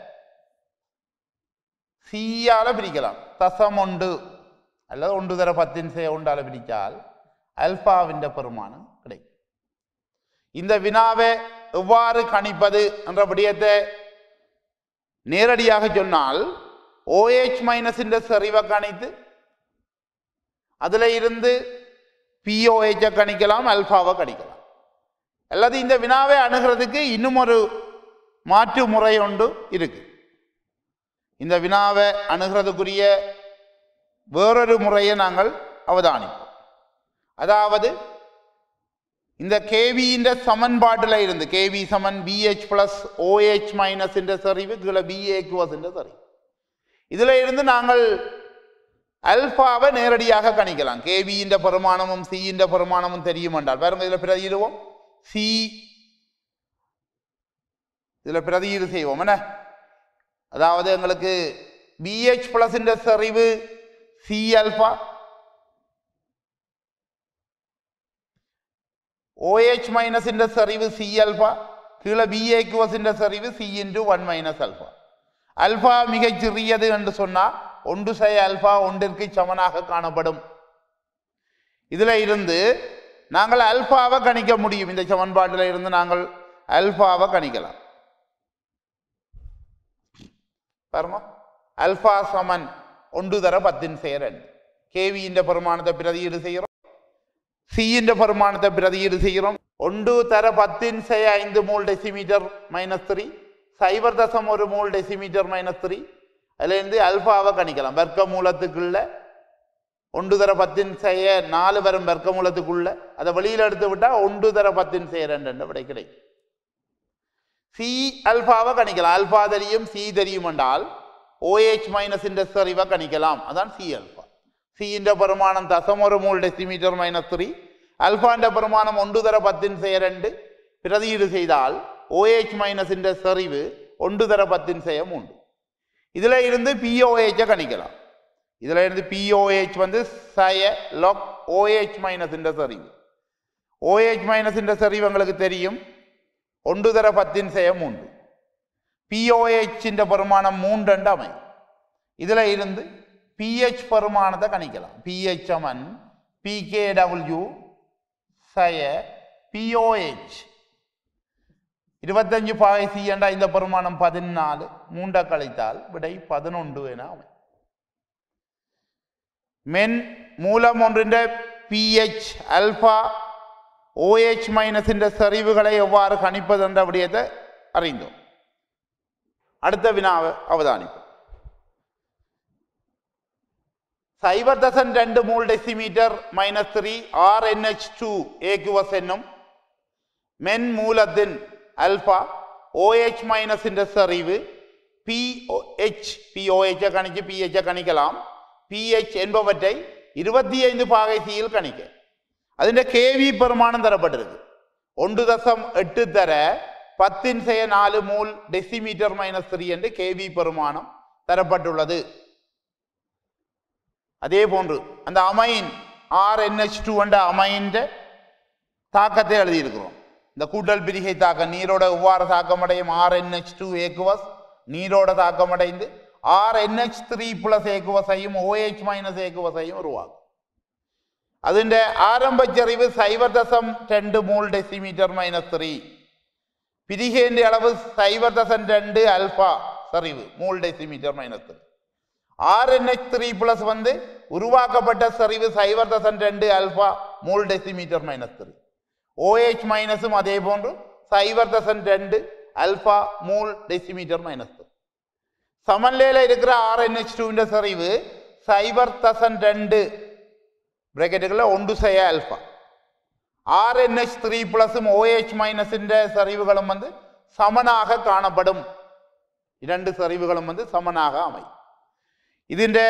Speaker 1: சியால பிரிக்கலாம் தசம் ஒன்று அல்லது ஒன்று தர பத்தின் செய்ய ஒன்றால பிரித்தால் அல்பாவின் பெருமானம் கிடைக்கும் இந்த வினாவை எவ்வாறு கணிப்பது என்ற விடயத்தை நேரடியாக சொன்னால் ஓஹெச் மைனஸின் செறிவை கணித்து அதில் இருந்து பிஓஹெச்சை கணிக்கலாம் அல்ஃபாவை கணிக்கலாம் அல்லது இந்த வினாவை அணுகிறதுக்கு இன்னும் ஒரு மாற்று முறை ஒன்று இருக்கு இந்த வினாவை அணுகிறதுக்குரிய வேறொரு முறையை நாங்கள் அவதானிப்போம் அதாவது இந்த கேவியின் சமன்பாட்டில் இருந்து கேவி சமன் பிஹெச் பிளஸ் ஓஹெச் மைனஸ் என்ற சரிவு கீழே பிஏக்யூஎஸ் என்ற சரிவு இதுல இருந்து நாங்கள் அல்பாவை நேரடியாக கணிக்கலாம் கேவியின் பெருமானமும் சியின் பெருமானமும் தெரியும் என்றால் பாருங்க இதில் பிரதியிடுவோம் சி இதில் பிரதியீடு செய்வோம் என்ன அதாவது எங்களுக்கு பிஹெச் பிளஸ் செறிவு சி அல்பா OH മൈനസിന്റെ സെറിവ് സി അൽഫ കീഴെ ബി ഏക്യുവസിന്റെ സെറിവ് C into one minus alpha alpha மிகச் சிறியது என்று சொன்னால் ஒன்று செய் அல்ஃபா ஒன்றிற்கு சமனாக காணப்படும் இதுல இருந்து நாங்கள் அல்ஃபாவை கணிக்க முடியும் இந்த சமன்பாட்டில் இருந்து நாங்கள் அல்ஃபாவை கணிக்கலாம் பாருங்க அல்ஃபா சமன் ஒன்று தர பத்தின் செய்ய ரெண்டு கேவியின் பெருமானத்தை பிரதியீடு செய்கிறோம் சியின் பெருமானத்தை பிரதியீடு செய்கிறோம் ஒன்று தர பத்தின் செய்ய ஐந்து மூல் டெசிமீட்டர் மைனஸ் த்ரீ சைபர் தசம் ஒரு மூல் டெசிமீட்டர் மைனஸ் த்ரீ அதுலேருந்து அல்ஃபாவை கணிக்கலாம் வர்க்க மூலத்துக்குள்ள ஒன்று தர பத்தின் செய்ய நாலு வரும் வர்க்க மூலத்துக்குள்ள அதை வெளியில் எடுத்து விட்டா ஒன்று தர பத்தின் செய்ய ரெண்டு விடை கிடைக்கும் சி அல்ஃபாவை கணிக்கலாம் அல்ஃபா தெரியும் சி தெரியும் என்றால் ஓஹெச் மைனஸின் செறிவை கணிக்கலாம் அதான் சி அல்ஃபா സിന്റെ പെരുമാനം ദശം ഒരു മൂൾ ഡെസിമീറ്റർ മൈനസ് ത്രീ അൽഫാന്റെ പെരുമാനം ഒன்று തര പത്തിൻ செய்ய ரெண்டு பிரதியீடு செய்தால் OH மைனஸிന്റെ செறிவு ஒன்று தர பத்தின் செய்ய மூன்று இதுல இருந்து பிஓஹெச்சை கணிக்கலாம் இதுல இருந்து பிஓஹெச் வந்து சய லொக் ஓஹெச் மைனஸிന്റെ செறிவு OH மைனஸிന്റെ செறிவு உங்களுக்கு தெரியும் ஒன்று தர பத்தின் செய்ய மூன்று பிஓஹெச்சிന്റെ பெருமானம் மூன்று அமையும் இதுல இருந்து பிஹெச் பெருமானத்தை கணிக்கலாம் பிஹெச் சமன் பிகேடபிள்யூ சய பிஓஹெச் இருபத்தஞ்சு பாகை செய்யண்டா இந்த பெருமானம் பதினாலு மூண்ட கழித்தால் விடை பதினொன்று என அமையும் மென் மூலம் ஒன்றிൻ്റെ பிஹெச் அல்ஃபா ஓஹெச் மைனஸிൻ്റെ செறிவுகளை எவ்வாறு கணிப்பது என்ற விடயத்தை அறிந்தோம் அடுத்த வினாவை அவதானிப்போம் സൈബർ ദശൻ രണ്ട് mole decimetre minus three R N H two aqueous എന്നും മെൻ മൂലത്തിൻ അൽഫ ഒ എച്ച് മൈനസിന്റെ സെറിവ് p H p O H கணிச்சு பி எச் கணிக்கலாம் பிஹெச் என்பவற்றை இருபத்தி ஐந்து பாகை சியில் கணிக்க അതിന്റെ കെ വി പെരുമാനം തരപ്പെട്ടിருக்கு ஒன்று தசம் எட்டு தர பத்தின் செய்ய நாலு மூல் டெசிமீட்டர் மைனஸ் த்ரீ என்று கேவி பெருமானம் தரப்பட்டுள்ளது அதே போன்று அந்த அமைன் ஆர்என்ஹெச் டூ என்ற அமைன்ற தாக்கத்தை எழுதியிருக்கிறோம் இந்த கூட்டல் பிரிகை தாக்கம் நீரோட எவ்வாறு தாக்கமடையும் ஆர்என்ஹெச் டூ ஏக்குவஸ் நீரோட தாக்கமடைந்து ஆர்என்ஹெச் த்ரீ பிளஸ் ஏக்குவஸையும் ஓஹெச் மைனஸ் ஏக்குவஸையும் உருவாக்கும் അതിന്റെ ആരംഭച്ചെറിവ് സൈവർ ദശം രണ്ട് മൂൾ ഡെസിമീറ്റർ മൈനസ് ത്രീ പിരികേന്റെ അളവ് സൈവർ ദശം രണ്ട് അൽഫ சரிவு mole decimetre minus three R N H three plus வந்து உருவாக்கப்பட்ட சரிவு சைவர் தசன் ரெண்டு alpha mole decimetre minus three O H மைனஸும் அதே போன்று சைவர் தசன் ரெண்டு alpha mole decimetre minus three சமநிலையில் இருக்கிற ஆர்என்ஹெச் டூவிൻ്റെ சரிவு சைவர் தசன் ரெண்டு ബ്രാക്കറ്റുകളിൽ ഒണ്ടു സയ alpha R N H three പ്ലസും ഒ എച്ച് മൈനസിന്റെ സെറിവുകളും വന്ന് സമനാக കാണപ്പെടും രണ്ട് സെറിവുകളും വന്ന് സമനാக அமையும் ഇതിന്റെ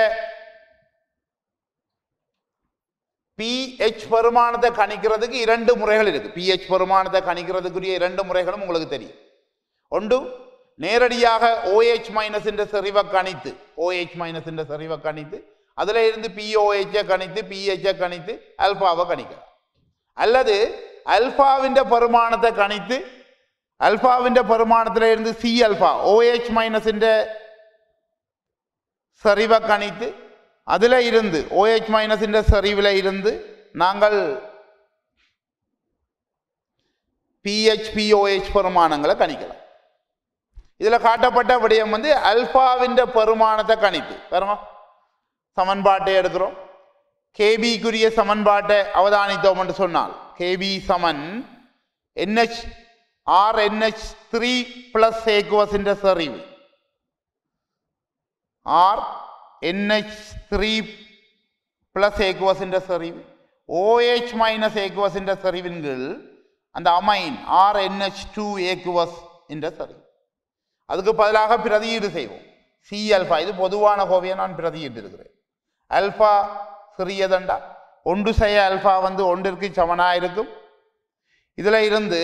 Speaker 1: பிஹெச் பெருமானத்தை கணிக்கிறதுக்கு இரண்டு முறைகள் இருக்கு பிஹெச் பெருமானத்தை கணிக்கிறதுக்குரிய இரண்டு முறைகளும் உங்களுக்கு தெரியும் ஒன்று நேரடியாக OH மைனஸிന്റെ செறிவை கணித்து OH மைனஸிന്റെ செறிவை கணித்து அதுல இருந்து பிஓஹெச்சை கணித்து பிஹெச்சை கணித்து அல்பாவை கணிக்கலாம் அல்லது அல்பாவிന്റെ பெருமானத்தை கணித்து அல்பாவிന്റെ பெருமானத்துல இருந்து சி அல்பா OH மைனஸிന്റെ சரிவை கணித்து அதில் இருந்து OH மைனஸிൻ്റെ சரிவில் இருந்து நாங்கள் பிஹெச் பிஓஹெச் பெருமானங்களை கணிக்கலாம் இதில் காட்டப்பட்ட விடயம் வந்து அல்பாவிൻ്റെ பெருமானத்தை கணித்து பாருங்க சமன்பாட்டை எடுக்கிறோம் கேபிக்குரிய சமன்பாட்டை அவதானித்தோம் என்று சொன்னால் கேபி சமன் N H R N H three plus ஏக்குவஸிൻ്റെ செறிவு R N H three plus ഏക്വസിൻ്റെ സെറിവ് ഒ എച്ച് മൈനസ് ഏക്വസിൻ്റെ സെറിവിൻ കീഴിൽ அந்த amine R N H two aqueous என்ற செறிவு அதுக்கு பதிலாக பிரதியீடு செய்வோம் சி அல்ஃபா இது பொதுவான கோவையை நான் பிரதியிட்டு இருக்கிறேன் அல்ஃபா சிறியதண்டா ஒன்று செய்ய அல்ஃபா வந்து ஒன்றிற்கு சமனாக இருக்கும் இதில் இருந்து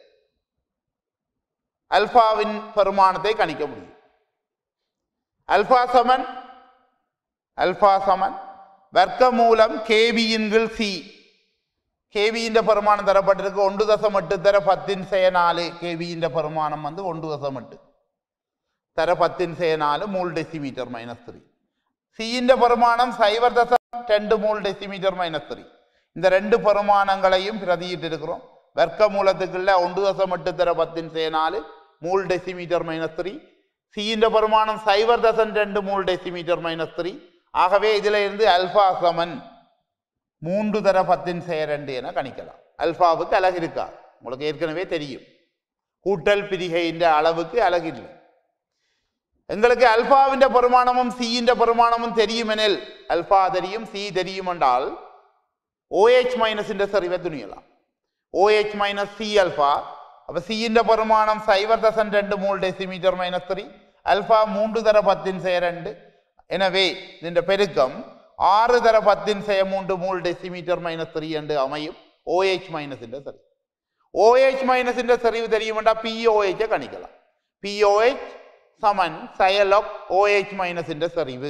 Speaker 1: அல்ஃபாவின் பெருமானத்தை கணிக்க முடியும் அல்ஃபா சமன் அல்ஃபா சமன் வர்க்கமூலம் கேபியின் கீழ் சி കേവിന്റെ പെരുമാനം തരപ്പെട്ടിരിക്കും ഒണ്ട് ദശം എട്ട് തര പത്തിൻ സേ നാല് കേവിന്റെ പെരുമാനം വന്ന് ഒണ്ട് ദശം എട്ട് തര പത്തിൻ സേ നാല് മൂൾ ഡെസിമീറ്റർ മൈനസ് ത്രീ സിന്റെ பெருமானம் சைவர் தசம் ரெண்டு மூல் டெசிமீட்டர் மைனஸ் த்ரீ இந்த ரெண்டு பெருமானங்களையும் பிரதியிட்டு இருக்கிறோம் வர்க்க மூலத்துக்குள்ள ஒன்று தசம் எட்டு தர பத்தின் சே நாலு மூல் டெசிமீட்டர் மைனஸ் த்ரீ சியின் பெருமானம் சைவர் தசம் ரெண்டு மூல் டெசிமீட்டர் மைனஸ் த்ரீ ஆகவே இதுல இருந்து அல்பா சமன் மூன்று தர பத்தின் செய்ய ரெண்டு என கணிக்கலாம் அல்பாவுக்கு அழகு இருக்கா உங்களுக்கு ஏற்கனவே தெரியும் கூட்டல் பிரிகையின் அளவுக்கு அழகு இல்லை எங்களுக்கு அல்பாவிന്റെ பெருமானமும் சியின் பெருமானமும் தெரியும் எனில் அல்பா தெரியும் சி தெரியும் என்றால் OH மைனஸிന്റെ செறிவை துணியலாம் OH மைனஸ் சி அல்பா அப்ப சியின் பெருமானம் சைவர் தசன் ரெண்டு mole decimetre minus three alpha மூன்று தர பத்தின் செய்ய ரெண்டு எனவே ഇതിന്റെ பெருக்கம் ആറ് തര പത്തിൻ സയ മൂണ്ട് മൂൾ ഡെസിമീറ്റർ മൈനസ് ത്രീ ഉണ്ട് അമയും ഒ എച്ച് മൈനസിന്റെ സെറിവ് ഒ എച്ച് മൈനസിന്റെ സെറിവ് തെരിയുമുണ്ട പി ഒ എച്ച് കണിക്കണം പി ഒ എച്ച് സമൻ സയലോക് ഒ എച്ച് മൈനസിന്റെ സെറിവ്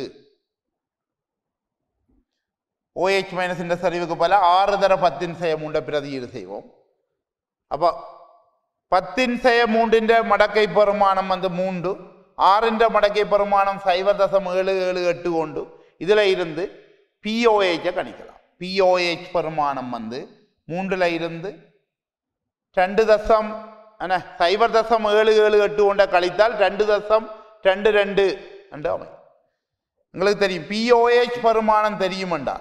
Speaker 1: ഒ എച്ച് മൈനസിന്റെ സെറിവുக்கு പല ആറ് തര പത്തിൻ സയ മൂണ്ട പ്രതിയീട് செய்வோம் அப்போ பத்தின் செய்ய மூன்றிൻ്റെ மடக்கை பெருமானம் வந்து மூன்று ஆறிൻ്റെ மடக்கை பெருமானம் சைவர் தசம் ஏழு ஏழு எட்டு கொண்டு இதில் இருந்து பிஓஹெச்சை கணிக்கலாம் பிஓஹெச் பெருமானம் வந்து மூன்றில் இருந்து ரெண்டு தசம் என்ன சைபர் தசம் ஏழு ஏழு எட்டு கொண்ட கழித்தால் ரெண்டு தசம் ரெண்டு ரெண்டு என்று அமையும் உங்களுக்கு தெரியும் பிஓஹெச் பெருமானம் தெரியும் என்றால்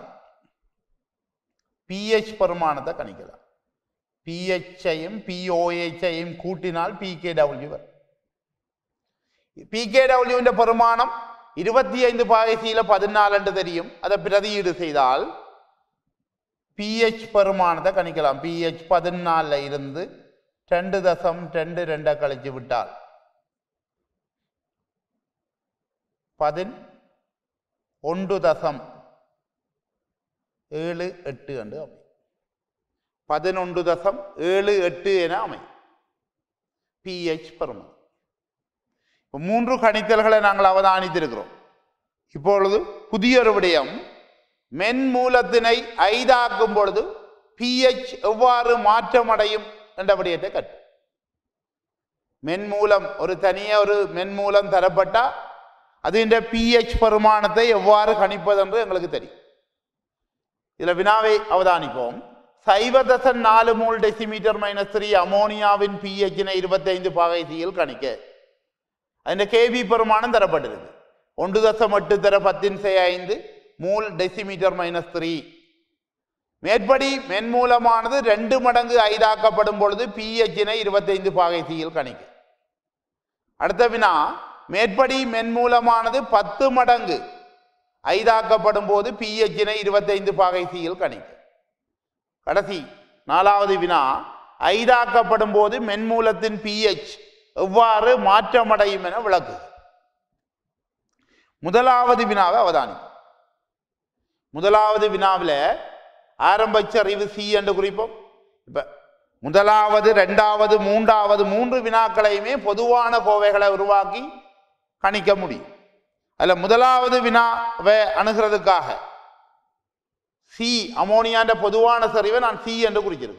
Speaker 1: பிஹெச் பெருமானத்தை கணிக்கலாம் பிஹெச்சையும் பிஓஹெச்சையும் கூட்டினால் பிகேடபிள்யூ வரும் பிகேடபிள்யூவிൻ്റെ பெருமானம் இருபத்தி ஐந்து பாகைசியில பதினாலு என்று தெரியும் அதை பிரதியீடு செய்தால் பிஹெச் பெருமானத்தை கணிக்கலாம் பிஹெச் பதினாலில் இருந்து ரெண்டு தசம் ரெண்டு ரெண்டை கழிச்சு விட்டால் பதின் ஒன்று தசம் ஏழு எட்டு என்று அமையும் பதினொன்று தசம் ஏழு எட்டு என அமையும் பிஹெச் பெருமானம் இப்ப மூன்று கணித்தல்களை நாங்கள் அவதானித்திருக்கிறோம் இப்பொழுது புதிய ஒரு விடயம் மென்மூலத்தினை ஐதாக்கும் பொழுது பிஹெச் எவ்வாறு மாற்றமடையும் என்ற விடயத்தை கற்று மென்மூலம் ஒரு தனிய ஒரு மென்மூலம் தரப்பட்டா அதிൻ്റെ பிஹெச் பெருமானத்தை எவ்வாறு கணிப்பது என்று எங்களுக்கு தெரியும் இதுல வினாவை அவதானிப்போம் சைவ தசன் நாலு மூல் டெசிமீட்டர் மைனஸ் த்ரீ அமோனியாவின் பிஹெச்சினை இருபத்தைந்து பாகை சியில் கணிக்க അതിന്റെ കെ ബി പെരുമാനം തരപ്പെട്ടിരുന്നത് ഒന്ന് ദശം എട്ട് തര പത്തിന് സെ ஐந்து மூல் டெசிமீட்டர் மைனஸ் த்ரீ மேற்படி மென்மூலமானது ரெண்டு மடங்கு ஐதாக்கப்படும் பொழுது பிஹெச்சினை இருபத்தைந்து பாகை சியில் கணிக்க அடுத்த வினா மேற்படி மென்மூலமானது பத்து மடங்கு ஐதாக்கப்படும் போது பிஹெச்சினை இருபத்தைந்து பாகை சியில் கணிக்க கடைசி நாலாவது வினா ஐதாக்கப்படும் போது மென்மூலத்தின் பிஹெச் எவ்வாறு மாற்றமடையும் என விளக்கு முதலாவது வினாவை அவதானி முதலாவது வினாவில் ஆரம்பிச்ச அறிவு சி என்று குறிப்போம் இப்ப முதலாவது ரெண்டாவது மூன்றாவது மூன்று வினாக்களையுமே பொதுவான கோவைகளை உருவாக்கி கணிக்க முடியும் அதில் முதலாவது வினாவை அணுகிறதுக்காக சி அமோனியான்ற பொதுவான சரிவை நான் சி என்று குறிச்சிருக்கிறேன்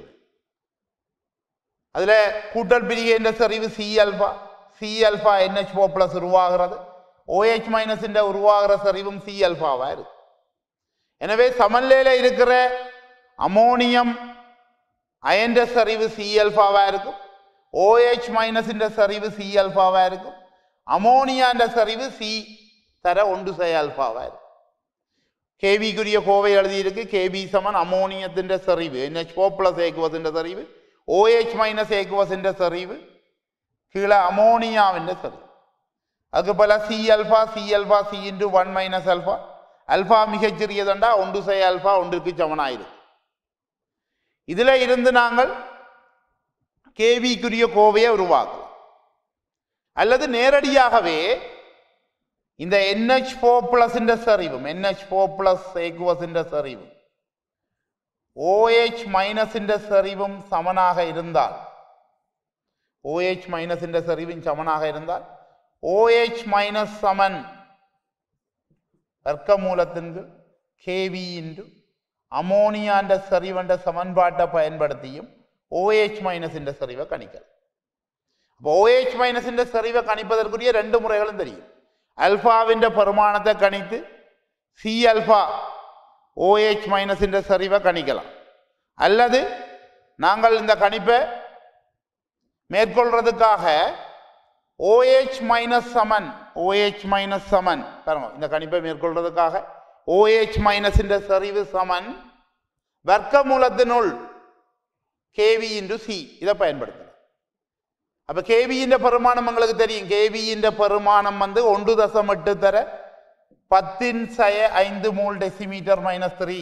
Speaker 1: அதுல கூட்டல் பிரிகின்ற சரிவு C alpha C alpha N H four plus உருவாகிறது ஓஹெச் மைனஸ் உருவாகிற சரிவும் சி அல்பாவா இருக்கு எனவே சமநிலையில இருக்கிற அமோனியம் அயன்ற சரிவு சி அல்பாவா இருக்கும் ஓஹெச் மைனஸ் சரிவு சி அல்பாவா இருக்கும் அமோனியான்ற சரிவு சி தர ஒன்று செய் அல்பாவா இருக்கும் கேபிக்குரிய கோவை எழுதியிருக்கு கேபி சமன் அமோனியத்திൻ്റെ செறிவு എൻ എച്ച് ഫോർ പ്ലസ് ഏക്കുവസിൻ്റെ സെറിവ് ഒ എച്ച് മൈനസ് ഏക്കുവസിൻ്റെ സെറിവ് കീഴെ അമോണിയാവിൻ്റെ സെറിവ് അതുപോലെ C alpha C alpha C into one minus alpha alpha மிகச் சிறியதுண்டா ஒன்று செய் அல்ஃபா ஒன்றுக்கு சமனாயிருக்கு இதுல இருந்து நாங்கள் கேவிக்குரிய கோவையை உருவாக்கலாம் அல்லது நேரடியாகவே இந்த എൻഎച്ച് ഫോർ പ്ലസിന്റെ സെറിവും എൻഎച്ച് ഫോർ പ്ലസ് ഏക്കുവസിന്റെ സെറിവും ഒ എച്ച് മൈനസിന്റെ സെറിവും സമനാக இருந்தால் ഒ എച്ച് മൈനസിന്റെ സെറിവും സമനാக இருந்தால் ഒ എച്ച് മൈനസ് സമൻ വர்க்கമൂലത്തിൻ്റെ കെ വി ഇൻറ്റു അമോണിയാന്റെ സെറിവന്റെ സമൻപാട്ടെ பயன்படுத்தியும் ഒ എച്ച് മൈനസിന്റെ സെറിவை கணிக்கலாம் അപ്പോൾ ഒ എച്ച് മൈനസിന്റെ സെറിவை கணிப்பதற்குரிய ரெண்டு முறைகளும் தெரியும் அல்ஃபாவிൻ്റെ பெருமானத்தை கணித்து சி அல்ஃபா ஓஹெச் மைனஸிൻ്റെ சரிவை கணிக்கலாம் அல்லது நாங்கள் இந்த கணிப்பை மேற்கொள்றதுக்காக ஓஹெச் மைனஸ் சமன் ஓஹெச் மைனஸ் சமன் பாருங்க இந்த கணிப்பை மேற்கொள்றதுக்காக ஓஹெச் மைனஸிൻ്റെ சரிவு சமன் வர்க்கமூலத்தினுள் கேவி இன்டு சி இதை பயன்படுத்தலாம் அப்ப கேபியின் பெருமானம் உங்களுக்கு தெரியும் கேபியின் பெருமானம் வந்து ஒன்று தசம் எட்டு தர பத்தின் சய ஐந்து மூல் டெசிமீட்டர் மைனஸ் த்ரீ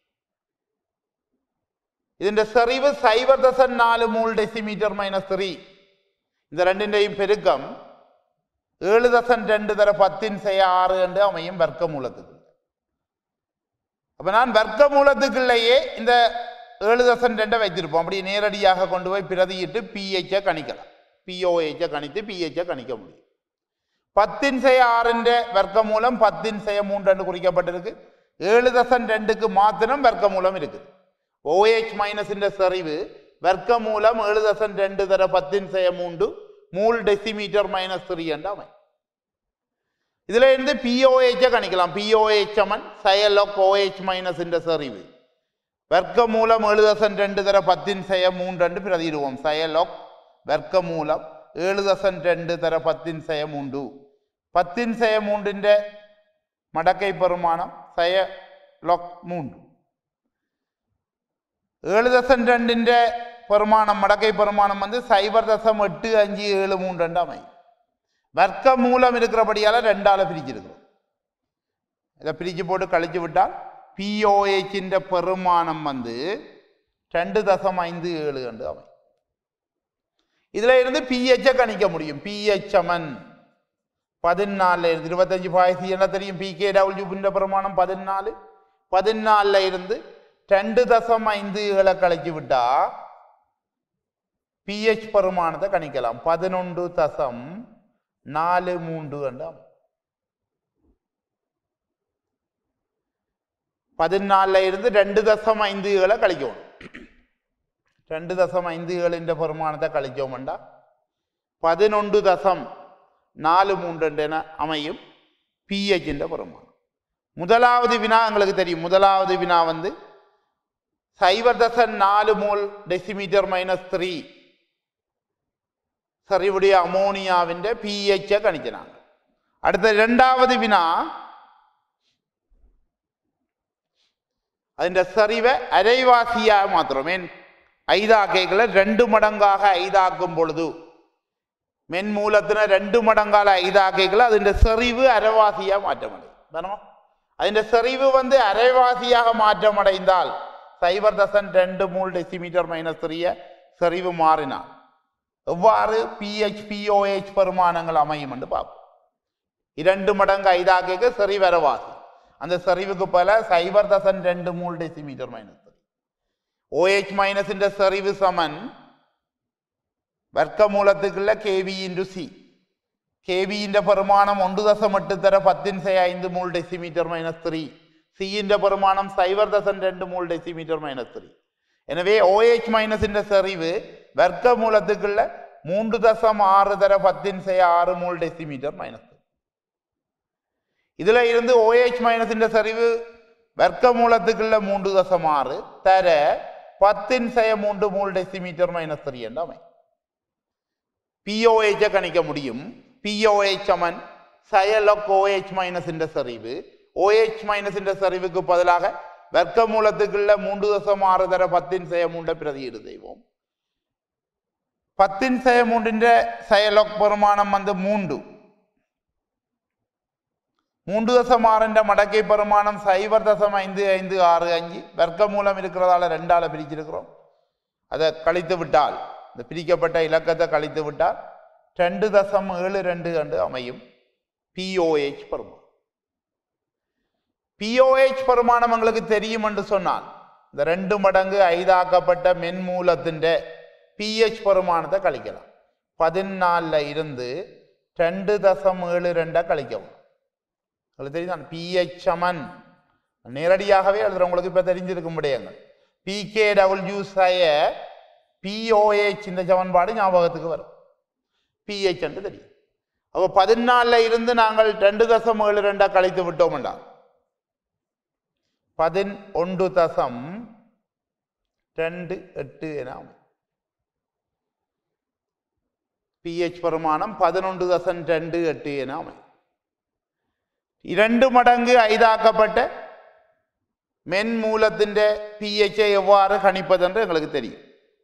Speaker 1: ഇതിന്റെ സെറിവ് സൈവർ ദശം നാല് മൂൾ ഡെസിമീറ്റർ മൈനസ് ത്രീ இந்த ரெண்டிൻ്റെയും பெருக்கம் ஏழு தசம் ரெண்டு தர பத்தின் செய்ய ஆறு என்று அமையும் வர்க்க மூலத்துக்கு அப்ப நான் வர்க்க மூலத்துக்குள்ளேயே இந்த ஏழு தசம் ரெண்டை வைத்திருப்போம் அப்படி நேரடியாக கொண்டு போய் பிரதியிட்டு பிஹெச்சை கணிக்கலாம் பிஓஹெச்சை கணித்து பிஹெச்சை கணிக்க முடியும் பத்தின் செய்ய ஆறிൻ്റെ வர்க்கமூலம் பத்தின் செய்ய மூன்று குறிக்கப்பட்டிருக்கு ஏழு தசம் ரெண்டுக்கு மாத்திரம் வர்க்கமூலம் இருக்குது ஓஹெச் மைனஸிൻ്റെ செறிவு வர்க்கமூலம் ஏழு தசம் ரெண்டு தர பத்தின் செய்ய மூன்று மூல் டெசிமீட்டர் மைனஸ் த்ரீ என்று அமை இதுல இருந்து பிஓஹெச்சை கணிக்கலாம் பிஓஹெச் சமன் சயலோக் ஓஹெச் மைனஸிൻ്റെ செறிவு வர்க்கமூலம் ஏழு தசம் ரெண்டு தர பத்தின் செய்ய மூன்று என்று பிரதியிடுவோம் சயலோக் வர்க்கமூலம் ஏழு தசம் ரெண்டு தர பத்தின் செய மூன்று பத்தின் செய மூன்றிൻ്റെ மடக்கை பெருமானம் செய லொக் மூன்று ஏழு தசம் ரெண்டிൻ്റെ பெருமானம் மடக்கை பெருமானம் வந்து சைபர் தசம் எட்டு அஞ்சு ஏழு மூன்று ரெண்டு அமை வர்க்க மூலம் இருக்கிறபடியால ரெண்டால பிரிச்சிருக்கிறோம் இதை பிரிச்சு போட்டு கழிச்சு விட்டால் பிஓஹெச்சிൻ്റെ பெருமானம் வந்து ரெண்டு தசம் ஐந்து ஏழு என்று அமை இதுல இருந்து பிஹெச்சை கணிக்க முடியும் பிஹெச் சமன் பதினாலுல இருந்து இருபத்தஞ்சு பாயசி என்ன தெரியும் பி கே டபிள்யூ பிரமாணம் பதினாலு பதினாலுல இருந்து ரெண்டு தசம் ஐந்து ஏழை கழிச்சு விட்டா பிஹெச் பெருமானத்தை கணிக்கலாம் பதினொன்று தசம் நாலு மூன்று கண்டு அமையும் பதினாலில் இருந்து ரெண்டு தசம் ஐந்துகளை கழிக்கணும் ரெண்டு தசம் ஐந்துகளின் பெருமானத்தை கழிச்சோம்டா பதினொன்று தசம் நாலு மூன்று என அமையும் பிஹெச்சின் பெருமானம் முதலாவது வினா எங்களுக்கு தெரியும் முதலாவது வினா வந்து சைவர் தசம் நாலு மூல் டெசிமீட்டர் மைனஸ் த்ரீ சரிவுடைய அமோனியாவின் பிஹெச்சை கணிச்சினாங்க அடுத்த ரெண்டாவது வினா അതിൻ്റെ സെറിവ് അരൈവാസിയായ മാത്രം മെൻ ഐതാക്കേകളെ രണ്ട് മടങ്കാക ഐതാക്കും പൊഴുതു മെൻമൂലത്തിന് രണ്ട് മടങ്കാല ഐതാക്കേകൾ അതിൻ്റെ സെറിവ് അരവാസിயாக மாற்றமடையும் வேணுமா അതിൻ്റെ செறிவு வந்து அரைவாசியாக மாற்றமடைந்தால் சைபர் தசன் ரெண்டு மூல் டெசிமீட்டர் மைனஸ் த்ரீய செறிவு மாறினால் எவ்வாறு பிஹெச் பிஓஹெச் பெருமானங்கள் அமையும் என்று பார்ப்போம் இரண்டு மடங்கு ஐதாக்க செறிவு அரைவாசி அந்த செறிவுக்கு பல சைபர் தசன் ரெண்டு mole decimetre minus three O H மைனஸிൻ്റെ செறிவு சமன் വർക്കമൂലത്തുക്കുള്ള K V into C K വിൻ്റെ പെരുമാണം ഒന്ന് ദശം എട്ട് തര പത്തിന് സെ ഐந்து മൂൾ ഡെസിമീറ്റർ മൈനസ് ത്രീ സിന്റെ പെരുമാണം സൈബർ ദശം രണ്ട് മൂൾ ഡെസിമീറ്റർ മൈനസ് த்ரீ எனவே ஓஹெச் மைனஸிൻ്റെ செறிவு வர்க்கமூலத்துக்குள்ள மூன்று தசம் ஆறு தர பத்தின் செய்ய ஆறு மூல் டெசிமீட்டர் மைனஸ் இதுல இருந்து ஓஹெச் மைனஸிൻ്റെ செறிவு வர்க்கமூலத்துக்குள்ள மூன்று தசம் ஆறு தர பத்தின் செய்ய மூன்று மூல் டெசிமீட்டர் மைனஸ் த்ரீ என்ற அமை பிஓஹெச்சை கணிக்க முடியும் பிஓஹெச் சமன் சயலொக் ஓஹெச் மைனஸிൻ്റെ செறிவு ஓஹெச் மைனஸிൻ്റെ செறிவுக்கு பதிலாக வர்க்கமூலத்துக்குள்ள மூன்று தசம் ஆறு தர பத்தின் செய்ய மூன்றை பிரதியீடு செய்வோம் பத்தின் செய்ய மூன்றிൻ്റെ சயலொக் பெருமானம் வந்து மூன்று மூன்று தசம் ஆறிൻ്റെ மடக்கை பெருமானம் சைபர் தசம் ஐந்து ஐந்து ஆறு அஞ்சு வர்க்கமூலம் இருக்கிறதால ரெண்டால பிரிச்சிருக்கிறோம் அதை கழித்து விட்டால் இந்த பிரிக்கப்பட்ட இலக்கத்தை கழித்து விட்டால் ரெண்டு தசம் ஏழு ரெண்டு கண்டு அமையும் பிஓஹெச் பெருமானம் பிஓஹெச் பெருமானம் எங்களுக்கு தெரியும் என்று சொன்னால் இந்த ரெண்டு மடங்கு ஐதாக்கப்பட்ட மென்மூலத்தின் பிஹெச் பெருமானத்தை கழிக்கலாம் பதினாலில் இருந்து ரெண்டு தசம் ஏழு ரெண்டை கழிக்கவும் உங்களுக்கு தெரியுதான் பிஹெச் சமன் நேரடியாகவே எழுதுறவங்களுக்கு இப்போ தெரிஞ்சிருக்கும் முடியுங்கள் பிகே டபுள்யூ சய பிஓஹெச் இந்த சமன்பாடு ஞாபகத்துக்கு வரும் பிஹெச் என்று தெரியும் அப்போ பதினாலில் இருந்து நாங்கள் ரெண்டு தசம் ஏழு ரெண்டா கழித்து விட்டோம்டா பதின் ஒன்று தசம் ரெண்டு எட்டு என அமையும் பிஹெச் பெருமானம் பதினொன்று தசம் ரெண்டு எட்டு என அமையும் இரண்டு மடங்கு ஐதாக்கப்பட்ட மென்மூலத்திൻ്റെ பிஹெச்சை எவ்வாறு கணிப்பதென்று எங்களுக்கு தெரியும்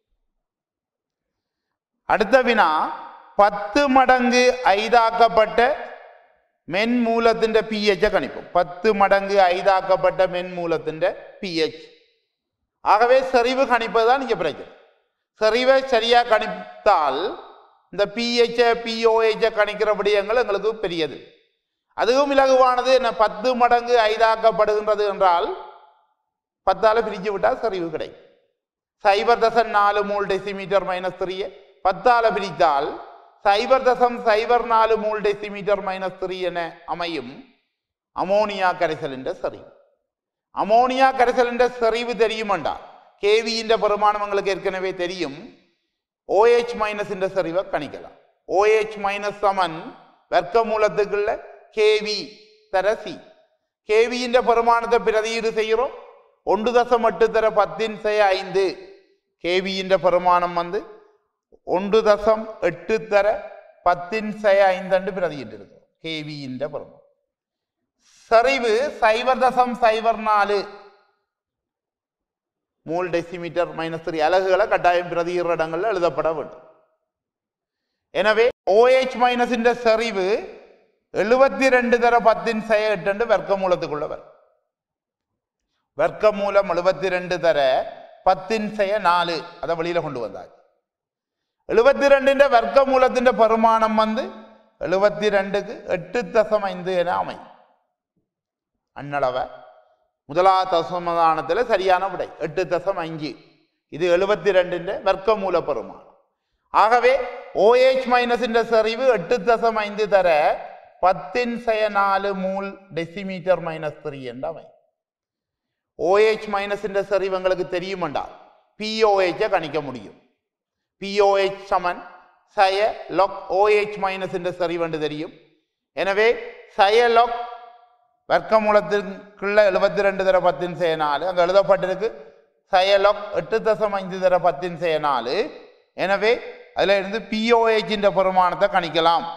Speaker 1: அடுத்த வினா பத்து மடங்கு ஐதாக்கப்பட்ட மென்மூலத்திൻ്റെ பிஹெச்சை கணிப்போம் பத்து மடங்கு ஐதாக்கப்பட்ட மென்மூலத்திൻ്റെ பிஹெச் ஆகவே செறிவு கணிப்பது தான் இங்கே பிரச்சனை செறிவை சரியாக கணித்தால் இந்த பிஹெச்சை பிஓஹெச்சை கணிக்கிற விடயங்கள் எங்களுக்கு பெரியது அதுவும் இலகுவானது என்ன பத்து மடங்கு ஐதாக்கப்படுகின்றது என்றால் பத்தால பிரிச்சு விட்டால் சரிவு கிடைக்கும் சைபர் தசம் நாலு மூல் டெசிமீட்டர் மைனஸ் த்ரீ பத்தால பிரித்தால் சைபர் தசம் சைபர் நாலு மூல் டெசிமீட்டர் மைனஸ் த்ரீ என அமையும் அமோனியா கரைசலிൻ്റെ செறிவு அமோனியா கரைசலிൻ്റെ செறிவு தெரியுமண்டா கேவியின் பெருமானம் உங்களுக்கு ஏற்கனவே தெரியும் ஓஹெச் மைனஸிൻ്റെ செறிவை கணிக்கலாம் ஓஹெச் மைனஸ் சமன் வர்க்கமூலத்துக்குள்ள கேவி தர சி கேவியின் பெருமானத்தை பிரதியீடு செய்கிறோம் ஒன்று தசம் எட்டு தர பத்தின் செய்ய ஐந்து கேவியின் பெருமானம் வந்து ஒன்று தசம் எட்டு தர பத்தின் செய்ய ஐந்து பிரதியிட்டு இருக்கும் கேவியின் பெருமானம் சரிவு சைபர் தசம் சைபர் நாலு மூல் டெசிமீட்டர் மைனஸ் த்ரீ அலகுகளை கட்டாயம் பிரதியிடுற இடங்கள்ல எழுதப்பட வேண்டும் எனவே ஓஹெச் மைனஸிൻ്റെ செறிவு எழுபத்தி ரெண்டு தர பத்தின் செய்ய எட்டு வர்க்கமூலத்துக்குள்ள வரும் வர்க்கமூலம் எழுபத்தி ரெண்டு தர பத்தின் செய்ய நாலு அதை வெளியில கொண்டு வந்தாச்சு எழுபத்தி ரெண்டிന്റെ வர்க்கமூலத்திൻ്റെ பெருமானம் வந்து எழுபத்தி ரெண்டுக்கு எட்டு தசம் ஐந்து என அமையும் அன்னளவை முதலாவது தசமதானத்தில் சரியான விடை எட்டு தசம் அஞ்சு இது எழுபத்தி ரெண்டிന്റെ வர்க்கமூல பெருமானம் ஆகவே ஓஎச் மைனஸிന്റെ செறிவு எட்டு தசம் ஐந்து தர பத்தின் செய நாலு மூல் டெசிமீட்டர் மைனஸ் த்ரீ என்றவை ஓஎச் மைனஸிന്റെ செறிவு எங்களுக்கு தெரியுமெண்டா பிஓஹெச்சை கணிக்க முடியும் பிஓஹெச் சமன் சய லொக் ஓஎச் மைனஸிന്റെ செறிவு என்று தெரியும் எனவே சய லொக் வர்க்கமூலத்திற்குள்ள எழுபத்தி ரெண்டு தர பத்தின் செய்ய நாலு அங்கே எழுதப்பட்டிருக்கு சயலொக் எட்டு தசம் ஐந்து தர பத்தின் செய்ய நாலு எனவே அதில் இருந்து பிஓஹெச்சின் பெருமானத்தை கணிக்கலாம்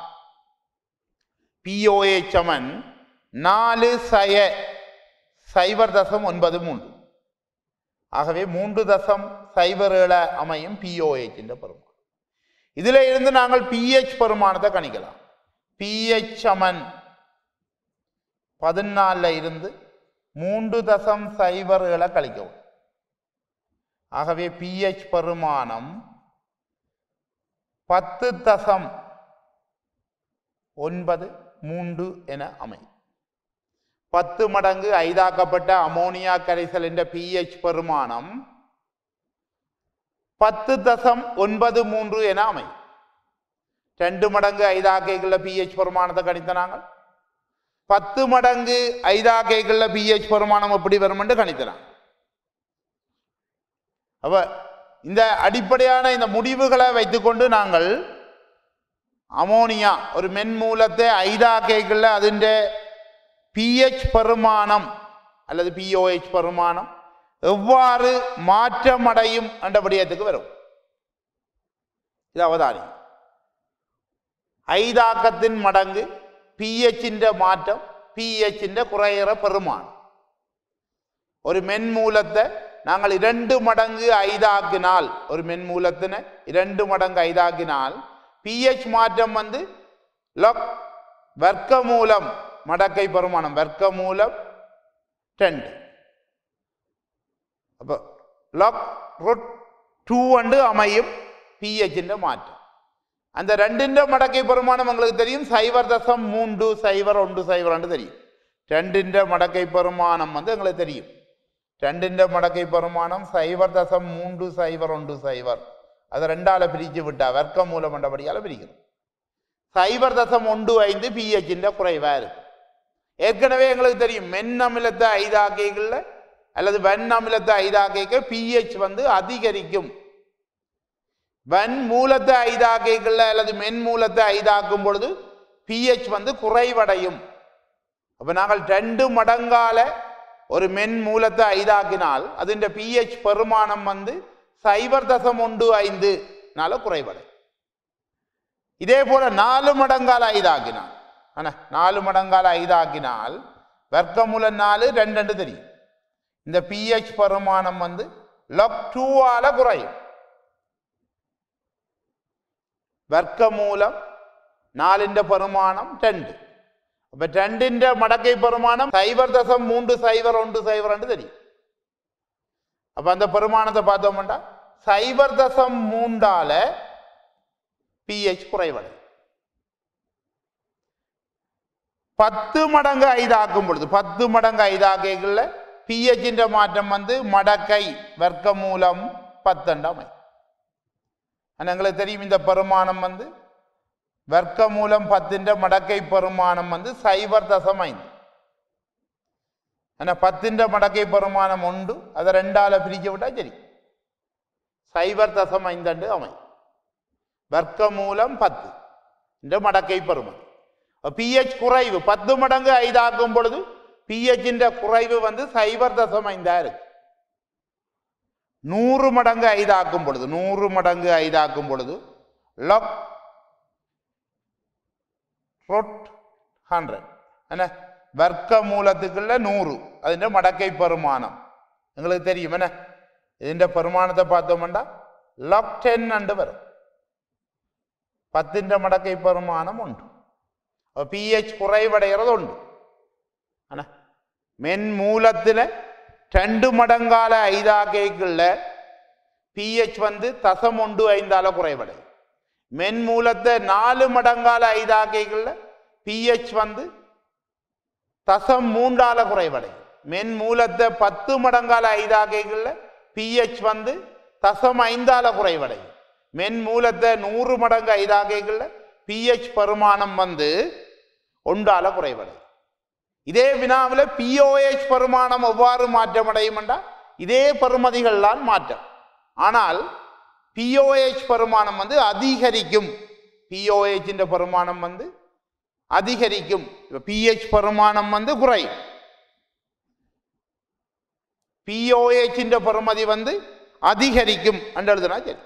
Speaker 1: பிஓஹெச் சமன் நாலு சய சைபர் தசம் ஒன்பது மூன்று ஆகவே மூன்று தசம் சைபர் ஏழு அமையும் பிஓஹெச்சின் பெருமானம் இதில் இருந்து நாங்கள் பிஹெச் பெருமானத்தை கணிக்கலாம் பிஹெச் சமன் பதினாலில் இருந்து மூன்று தசம் சைபர் ஏழை கழிக்கவும் ஆகவே பிஹெச் பெருமானம் பத்து தசம் ஒன்பது மூன்று என அமையும் பத்து மடங்கு ஐதாக்கப்பட்ட அமோனியா கரைசலின் பிஹெச் பெருமானம் பத்து தசம் ஒன்பது மூன்று என அமையும் ரெண்டு மடங்கு ஐதாக்கைகள பிஹெச் பெருமானத்தை கணித்த நாங்கள் பத்து மடங்கு ஐதாக்கைகள பிஹெச் பெருமானம் எப்படி வரும் என்று கணித்தலாம் அப்ப இந்த அடிப்படையான இந்த முடிவுகளை வைத்துக்கொண்டு நாங்கள் அமோனியா ஒரு மென்மூலத்தை ஐதாக்கைகளில் அதிൻ്റെ பிஹெச் பெருமானம் அல்லது பிஓஹெச் பெருமானம் எவ்வாறு மாற்றமடையும் என்ற விடயத்துக்கு வரும் இது அவதானி ஐதாக்கத்தின் மடங்கு பிஹெச்சிൻ്റെ மாற்றம் பிஹெச்சிൻ്റെ குறையிற பெருமானம் ஒரு மென்மூலத்தை நாங்கள் இரண்டு மடங்கு ஐதாக்கினால் ஒரு மென்மூலத்தினை இரண்டு மடங்கு ஐதாக்கினால் பிஹெச் மாற்றம் வந்து லொக் வர்க்கமூலம் மடக்கை பெருமானம் வர்க்கமூலம் ரெண்டு அப்போ லொக் ருட் டூ அண்டு அமையும் பிஹெச்சிൻ്റെ மாற்றம் அந்த ரெண்டிൻ്റെ மடக்கை பெருமானம் எங்களுக்கு தெரியும் சைவர் தசம் மூன்று சைவர் ஒன்று சைவர் ரெண்டு தெரியும் ரெண்டிൻ്റെ மடக்கை பெருமானம் வந்து எங்களுக்கு தெரியும் ரெண்டிൻ്റെ மடக்கை பெருமானம் சைவர் தசம் மூன்று சைவர் ஒன்று சைவர் அதை ரெண்டால பிரித்து விட்டா வர்க்க மூலம் என்றபடியால் பிரிக்கணும் சைவர் தசம் ஒன்று ஐந்து பிஹெச்சிൻ്റെ குறைவா இருக்கு ஏற்கனவே எங்களுக்கு தெரியும் மென் அமிலத்தை ஐதாக்கைகளில் அல்லது வெண் அமிலத்தை ஐதாக்கைக்கு பிஹெச் வந்து அதிகரிக்கும் வன் மூலத்தை ஐதாக்கைகளில் அல்லது மென் மூலத்தை ஐதாக்கும் பொழுது பிஹெச் வந்து குறைவடையும் அப்போ நாங்கள் ரெண்டு மடங்கால ஒரு மென் மூலத்தை ஐதாக்கினால் അതിൻ്റെ பிஹெச் பெருமானம் வந்து சைபர் தசம் ஒன்று ஐந்துனால குறைவடை இதே போல நாலு மடங்கால ஐதாக்கினால் ஆனா நாலு மடங்கால ஐதாக்கினால் வர்க்கமூல நாலு ரெண்டு ரெண்டு தெரியும் இந்த பிஹெச் பெருமானம் வந்து லக் டூவால குறையும் வர்க்கமூலம் നാലിൻ്റെ പെരുമാണം രണ്ട് അപ്പൊ രണ്ടിന്റെ മടക്കൈ പെരുമാനം സൈബർ ദശം മൂന്ന് സൈബർ ഒന്ന് സൈബർ രണ്ട് தெரியும் அப்ப அந்த பெருமானத்தை பார்த்தோம்னா சைபர் தசம் மூன்றால பிஹெச் குறைவடை பத்து மடங்கு ஐதாக்கும் பொழுது பத்து மடங்கு ஐதாக்கைகளில் பிஹெச்சிൻ്റെ மாற்றம் வந்து மடக்கை வர்க்க மூலம் பத்தண்டாமை ஆனால் எங்களுக்கு தெரியும் இந்த பெருமானம் வந்து வர்க்க மூலம் பத்திൻ്റെ மடக்கை பெருமானம் வந்து சைபர் தசம் ஐந்து ஆனால் பத்திൻ്റെ மடக்கை பெருமானம் உண்டு அதை ரெண்டால பிரிக்க விட்டா சரி சைபர் தசம் ஐந்தண்டு அமை வர்க்க மூலம் பத்து இந்த மடக்கை பெருமானம் பிஹெச் குறைவு பத்து மடங்கு ஐதாக்கும் பொழுது பிஹெச்சின் குறைவு வந்து சைபர் தசம் ஐந்தா இருக்கு நூறு மடங்கு ஐதாக்கும் பொழுது நூறு மடங்கு ஐதாக்கும் பொழுது லொக் റൊട്ട് ഹൺഡ്രഡ് என்ன வர்க்க மூலத்துக்குள்ள நூறு അതിൻ്റെ மடக்கை பெருமானம் നിങ്ങൾക്ക് தெரியும் என்ன ഇതിൻ്റെ பெருமானத்தை பார்த்தோம்னா லக் டென் அண்டு வரும் പത്തിൻ്റെ മടക്കൈ പെരുമാനം ഉണ്ട് അപ്പോൾ പി എച്ച് കുറവടയുറതുണ്ട് ആണ് மென்மூலத்தில் ரெண்டு மடங்கால ஐதாக்கைக்குள்ள பிஹெச் வந்து தசம் ஒன்று ஐந்தால குறைவடையும் மென்மூலத்தை நாலு மடங்கால ஐதாக்கைக்குள்ள பிஹெச் வந்து தசம் மூன்றால குறைவடையும் மென்மூலத்தை பத்து மடங்கால ஐதாக்கைக்குள்ள பிஹெச் வந்து தசம் ஐந்தால குறைவடையும் மென் மூலத்தை நூறு மடங்கு ஐதாகைகள்ல பிஹெச் பருமானம் வந்து ஒன்றால குறைவடையும் இதே வினாவில் பிஓஎச் பருமானம் எவ்வாறு மாற்றமடையும் என்றால் இதே பருமதிகள்லாம் மாற்றம் ஆனால் பிஓஎச் பருமானம் வந்து அதிகரிக்கும் பிஓஎச் பருமானம் வந்து அதிகரிக்கும் இப்போ பிஹெச் பருமானம் வந்து குறையும் பிஓஎச் பருமதி வந்து அதிகரிக்கும் என்று எழுதுனா சரி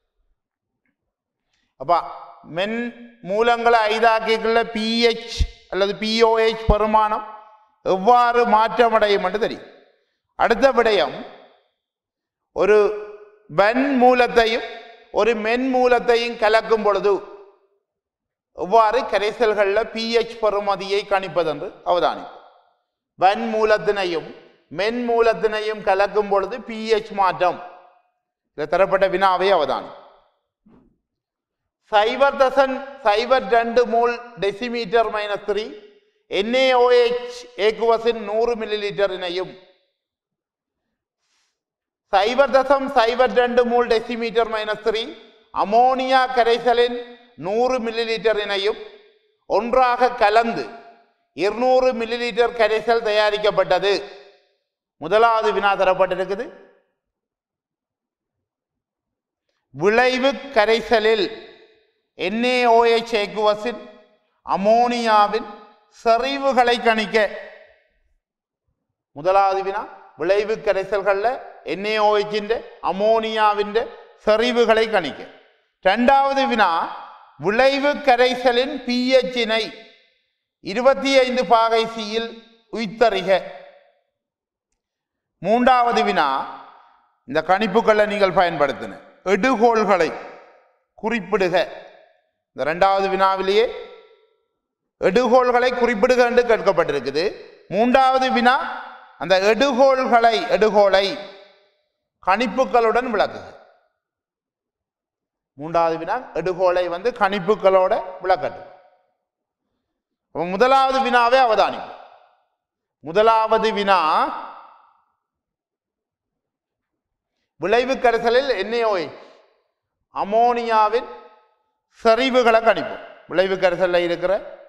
Speaker 1: அப்ப மென் மூலங்களை ஐதாக்கிக்குள்ள பிஹெச் அல்லது பிஓஎச் பருமானம் எவ்வாறு மாற்றமடையும் என்று தெரியும் அடுத்த விடயம் ஒரு வன் மூலத்தையும் ஒரு மென் மூலத்தையும் கலக்கும் பொழுது எவ்வாறு கரைசல்களில் பிஹெச் பருமதியை கணிப்பதென்று அவதானிப்போம் வன் மூலத்தினையும் மென் மூலத்தினையும் கலக்கும் பொழுது பிஹெச் மாற்றம் இதில் தரப்பட்ட வினாவை அவதானி சைபர் தசன் சைபர் ரெண்டு mole decimetre minus three N A O H ஏக்குவசின் நூறு மில்லி லிட்டரினையும் சைபர் தசம் சைபர் ரெண்டு mole decimetre minus three ammonia கரைசலின் நூறு மில்லி லிட்டரினையும் ஒன்றாக கலந்து இருநூறு மில்லி லிட்டர் கரைசல் தயாரிக்கப்பட்டது முதலாவது வினா தரப்பட்டிருக்குது விளைவு கரைசலில் NaOH ஏக்குவசின் அமோனியாவின் செறிவுகளை கணிக்க முதலாவது வினா விளைவு கரைசல்களில் NaOH அமோனியாவின் செறிவுகளை கணிக்க இரண்டாவது வினா விளைவு கரைசலின் பிஹெச்சினை இருபத்தி ஐந்து பாகை சியில் உய்த்தறிக மூன்றாவது வினா இந்த கணிப்புகளை நீங்கள் பயன்படுத்தின எடுகோள்களை குறிப்பிடுக இந்த ரெண்டாவது வினாவிலேயே எடுகோள்களை குறிப்பிடுக என்று கேட்கப்பட்டிருக்குது மூன்றாவது வினா அந்த எடுகோள்களை எடுகோளை கணிப்புகளுடன் விளக்குக மூன்றாவது வினா எடுகோளை வந்து கணிப்புகளோட விளக்கட்டும் அப்ப முதலாவது வினாவே அவதானிப்போம் முதலாவது வினா விளைவு கரைசலில் NaOH அமோனியாவின் செறிவுகளை கணிப்போம் விளைவு கரைசலில் இருக்கிற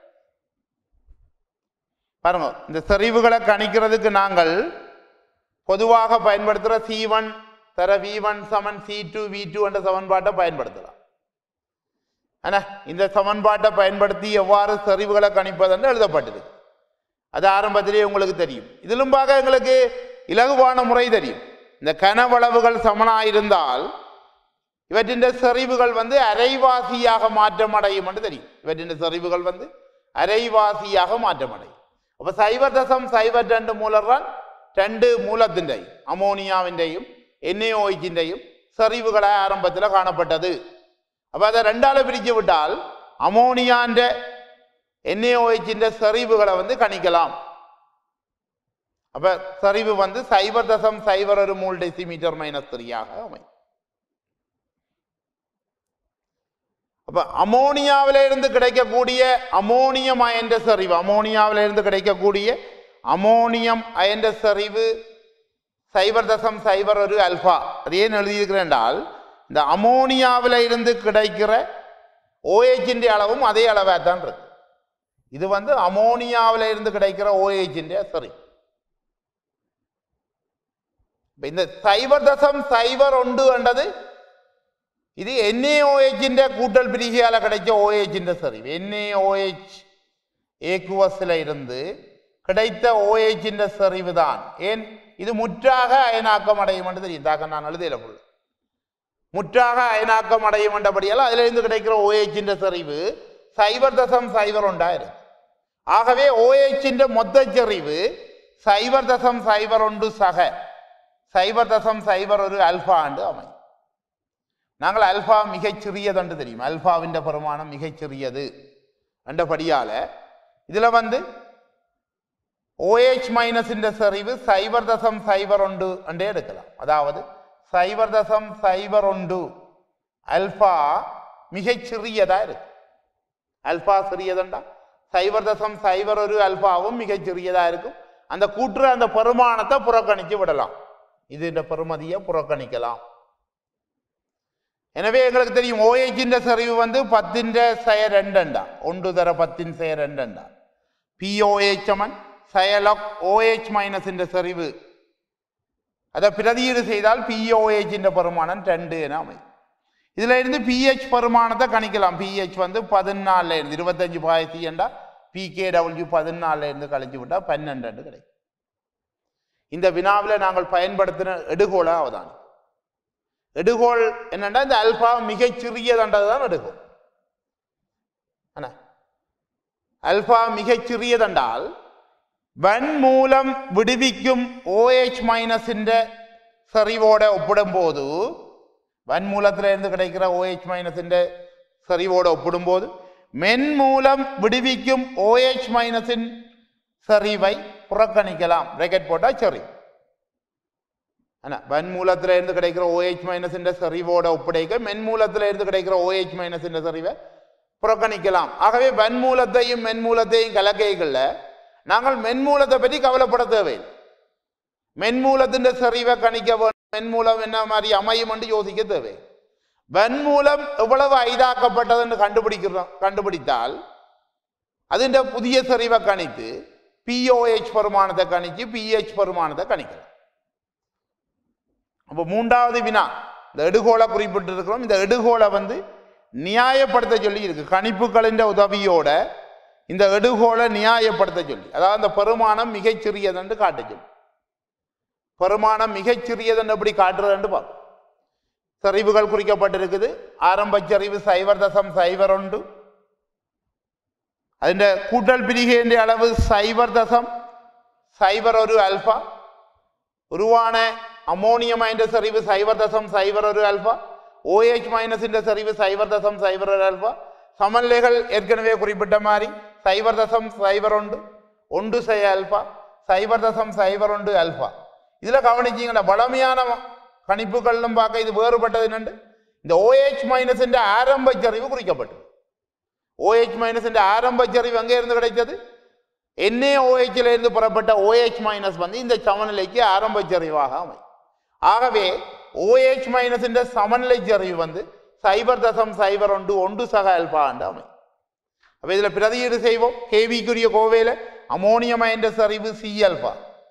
Speaker 1: பாருங்க இந்த செறிவுகளை கணிக்கிறதுக்கு நாங்கள் பொதுவாக பயன்படுத்துகிற சி ஒன் தர வி ஒன் சமன் சி டூ வி டூ என்ற சமன்பாட்டை பயன்படுத்தலாம் என்ன இந்த சமன்பாட்டை பயன்படுத்தி எவ்வாறு செறிவுகளை கணிப்பதென்று எழுதப்பட்டிருக்கு அது ஆரம்பத்திலேயே உங்களுக்கு தெரியும் இதிலும் பார்க்க எங்களுக்கு இலகுவான முறை தெரியும் இந்த கனவளவுகள் சமனாயிருந்தால் இவற்றின் செறிவுகள் வந்து அரைவாசியாக மாற்றமடையும் என்று தெரியும் இவற்றின் செறிவுகள் வந்து அரைவாசியாக மாற்றமடையும் அப்ப சைவர் தசம் சைவர் ரெண்டு மூலர்தான் ரெண்டு மூலத்திൻ്റെയും அமோனியாவிൻ്റെയും என்ஏஓய்ச்சிൻ്റെയും செறிவுகளை ஆரம்பத்தில் காணப்பட்டது அப்ப அதை ரெண்டால பிரிச்சு விட்டால் அமோனியான்ற என்ஏஓஹெச்சின் செறிவுகளை வந்து கணிக்கலாம் அப்ப சரிவு வந்து சைபர் தசம் சைபர் ஒரு மூல் டெசிமீட்டர் மைனஸ் த்ரீயாக அமையும் அப்ப அமோனியாவில இருந்து கிடைக்கக்கூடிய அமோனியம் அயன்ற சரிவு அமோனியாவில இருந்து கிடைக்கக்கூடிய அமோனியம் அயன்ற சரிவு சைபர் தசம் சைபர் ஒரு அல்பா அது ஏன் எழுதியிருக்கிறேன் என்றால் இந்த அமோனியாவில இருந்து கிடைக்கிற ஓஏச்சின் அளவும் அதே அளவாக தான் இருக்கு இது வந்து அமோனியாவில இருந்து கிடைக்கிற ஓஏச்சின் சரி இப்ப இந்த சைபர் தசம் சைபர் ஒன்று என்றது இது என்ஏஓஹெச்சிൻ്റെ கூட்டல் பிரிகையால் கிடைச்ச ஓஹெச்சிൻ്റെ செறிவு என்ஏஓஹெச் ஏக்குவஸில் இருந்து கிடைத்த ஓஹெச்சிൻ്റെ செறிவு தான் ஏன் இது முற்றாக அயனாக்கம் அடையும் என்று தெரியும் தாக்க நான் எழுதியில புள்ள முற்றாக அயனாக்கம் அடையும் என்றபடியால் அதிலிருந்து கிடைக்கிற ஓஹெச்சிൻ്റെ செறிவு சைபர் தசம் சைபர் உண்டாயிருக்கு ஆகவே ஓஹெச்சிൻ്റെ மொத்த செறிவு சைபர் தசம் சைபர் ஒன்று சக சைபர் தசம் சைபர் ஒரு அல்பா ஆண்டு அமையும் நாங்கள் அல்பா மிகச் சிறியது என்று தெரியும் அல்பாவின் பெருமானம் மிகச் சிறியது என்றபடியால இதுல வந்து ஓஹெச் மைனஸின் செறிவு சைபர் தசம் சைபர் ஒன்று என்றே எடுக்கலாம் அதாவது சைபர் தசம் சைபர் ஒன்று அல்பா மிகச் சிறியதா இருக்கு அல்பா சிறியதுண்டா சைபர் தசம் சைபர் ஒரு அல்பாவும் மிகச் சிறியதா இருக்கும் அந்த கூற்று அந்த பெருமானத்தை புறக்கணிச்சு விடலாம் இது இந்த பெருமதியை புறக்கணிக்கலாம் எனவே எங்களுக்கு தெரியும் ஓஏஜிൻ്റെ செறிவு வந்து பத்திൻ്റെ செய ரெண்டண்டா ஒன்று தர பத்தின் செய ரெண்டண்டா பிஓஏச் சமன் சயலக் ஓஏச் மைனஸிൻ്റെ செறிவு அதை பிரதியீடு செய்தால் பிஓஏஜிൻ്റെ பெருமானம் ரெண்டு என அமையும் இதுல இருந்து பிஹெச் பெருமானத்தை கணிக்கலாம் பிஹெச் வந்து பதினாலுல இருந்து இருபத்தஞ்சு பாயத்தி என்றா பிகே டபிள்யூ பதினாலுல இருந்து கழிச்சு விட்டா பன்னெண்டு கிடைக்கும் இந்த வினாவில் நாங்கள் பயன்படுத்தின எடுகோள அவதான் எடுகோள் என்னன்னா இந்த அல்பா மிகச் சிறியதன்றது தான் எடுகோள் என்ன அல்பா மிகச் சிறியதென்றால் வன் மூலம் விடுவிக்கும் ஓஎச் மைனஸிൻ്റെ செறிவோட ஒப்பிடும்போது வன்மூலத்தில் இருந்து கிடைக்கிற ஓஎச் மைனஸிൻ്റെ செறிவோட ஒப்பிடும்போது மென் மூலம் விடுவிக்கும் ஓஎச் மைனஸின் செறிவை புறக்கணிக்கலாம் பிரேக்கெட் போட்டால் சரி ஆனா வன்மூலத்தில் இருந்து கிடைக்கிற ஓஎச் மைனஸிൻ്റെ செறிவோட ஒப்படைக்க மென்மூலத்தில் இருந்து கிடைக்கிற ஓஎச் மைனஸிൻ്റെ செறிவை புறக்கணிக்கலாம் ஆகவே வன்மூலத்தையும் மென்மூலத்தையும் கலக்கைகளில் நாங்கள் மென்மூலத்தை பற்றி கவலைப்பட தேவையில்லை மென்மூலத்தின் செறிவை கணிக்க வேண்டும் மென்மூலம் என்ன மாதிரி அமையும் என்று யோசிக்க தேவை வன்மூலம் எவ்வளவு ஐதாக்கப்பட்டதுன்னு கண்டுபிடிக்கிறோம் கண்டுபிடித்தால் അതിൻ്റെ പുതിയ സെറിവ കണിത്ത് പി ഒ എച്ച് பெருமானத்தை கணிச்சு பிஹெச் பெருமானத்தை கணிக்கலாம் அப்போ மூன்றாவது வினா இந்த எடுகோலை குறிப்பிட்டிருக்கிறோம் இந்த எடுகோலை வந்து நியாயப்படுத்த சொல்லி இருக்கு கணிப்புகளின் உதவியோட இந்த எடுகோலை நியாயப்படுத்த சொல்லி அதாவது அந்த பெருமானம் மிகச் சிறியதென்று காட்ட சொல்லி பெருமானம் மிகச் சிறியதென்று எப்படி காட்டுறதுன்னு பார்ப்போம் செறிவுகள் குறிக்கப்பட்டிருக்குது ஆரம்ப செறிவு சைவர் தசம் சைவர் ஒன்று അതിൻ്റെ കൂട്ടൽ പിരികേൻ്റെ അളവ് സൈബർ ദശം സൈബർ ഒരു ആൽഫ ഉരുവാണ് അമോണിയം അതിൻ്റെ സെറിവ് സൈബർ ദശം സൈബർ ഒരു ആൽഫ ഒ എച്ച് മൈനസിൻ്റെ സെറിവ് സൈബർ ദശം സൈബർ ഒരു ആൽഫ സമന്ലകൾ ഏற்கனவே குறிப்பிட்ட மாதிரி சைபர் தசம் சைபர் ஒன்று ஒன்று சை ஆல்பா சைபர் தசம் சைபர் ஒன்று ஆல்பா இதில் கவனிச்சிங்களா வளமையான கணிப்புகளிலும் பார்க்க இது வேறுபட்டது என்னண்டு இந்த ஓஎச் மைனஸிൻ്റെ ஆரம்ப செறிவு குறிக்கப்பட்டது ஓஎச் மைனஸிൻ്റെ ஆரம்ப செறிவு எங்கே இருந்து கிடைத்தது என்ஏ ஓஹெச்சில் இருந்து புறப்பட்ட ஓஎச் மைனஸ் வந்து இந்த சமநிலைக்கு ஆரம்ப செறிவாக அமை ஆகவே ஓஎச் மைனஸிൻ്റെ சமநிலை செறிவு வந்து சைபர் தசம் சைபர் ஒன்று ஒன்று சக அல்பா என்று அமை அப்போ இதில் பிரதியீடு செய்வோம் கேவிக்குரிய கோவையில் அமோனியம் என்ற செறிவு சி அல்பா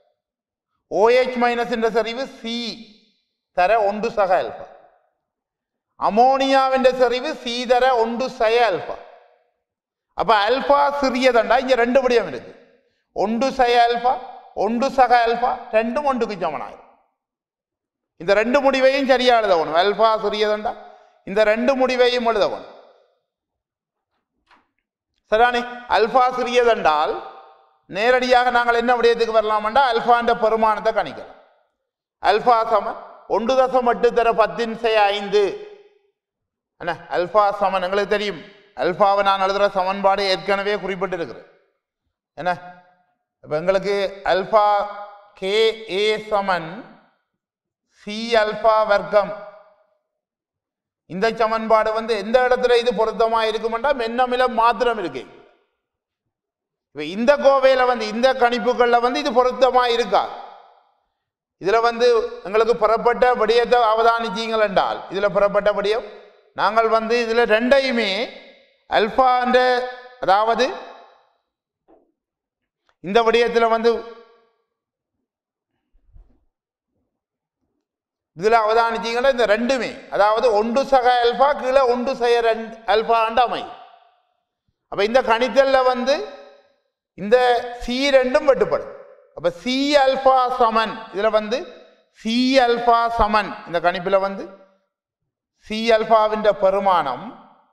Speaker 1: ஓஎச் மைனஸிൻ്റെ செறிவு சி தர ஒன்று சக அல்பா அமோனியாவிൻ്റെ செறிவு சி தர ஒன்று சய அல்பா அப்ப அல்பா சிறியதண்டா இங்க ரெண்டு விடயம் இருக்கு ஒன்று சய அல்பா ஒன்று சக அல்பா ரெண்டும் ஒன்றுக்கு சமனாயிரும் இந்த ரெண்டு முடிவையும் சரியா எழுதணும் அல்பா சிறியதண்டா இந்த ரெண்டு முடிவையும் எழுதணும் சரிதானே அல்பா சிறியதென்றால் நேரடியாக நாங்கள் என்ன விடயத்துக்கு வரலாம்டா அல்பான்ற பெருமானத்தை கணிக்கலாம் அல்பா சமன் ஒன்று தசம் எட்டு தர பத்தின் செய ஐந்து என்ன அல்பா சமன் எங்களுக்கு தெரியும் அல்பாவை நான் எழுதுகிற சமன்பாடு ஏற்கனவே குறிப்பிட்டிருக்கிறேன் என்ன இப்போ எங்களுக்கு அல்பா கே ஏ சமன் சி அல்பா வர்க்கம் இந்த சமன்பாடு வந்து எந்த இடத்துல இது பொருத்தமா இருக்குமெண்டா மென்னமிலம் மாத்திரம் இருக்கு இப்போ இந்த கோவையில் வந்து இந்த கணிப்புகளில் வந்து இது பொருத்தமா இருக்கா இதுல வந்து எங்களுக்கு புறப்பட்ட விடயத்தை அவதானிச்சீங்கள் என்றால் இதுல புறப்பட்ட விடயம் நாங்கள் வந்து இதுல ரெண்டையுமே அல்பா என்ற அதாவது இந்த விடயத்தில் வந்து இதில் அவதானிச்சீங்கன்னா இந்த ரெண்டுமே அதாவது ஒன்று சக அல்பா கீழே ஒன்று செய்ய ரெண்டு அல்பாண்டு அமையும் அப்போ இந்த கணித்தல்ல வந்து இந்த சி ரெண்டும் வெட்டுப்படும் அப்போ சி அல்பா சமன் இதில் வந்து சி அல்பா சமன் இந்த கணிப்பில் வந்து சி அல்பாவின் பெருமானம்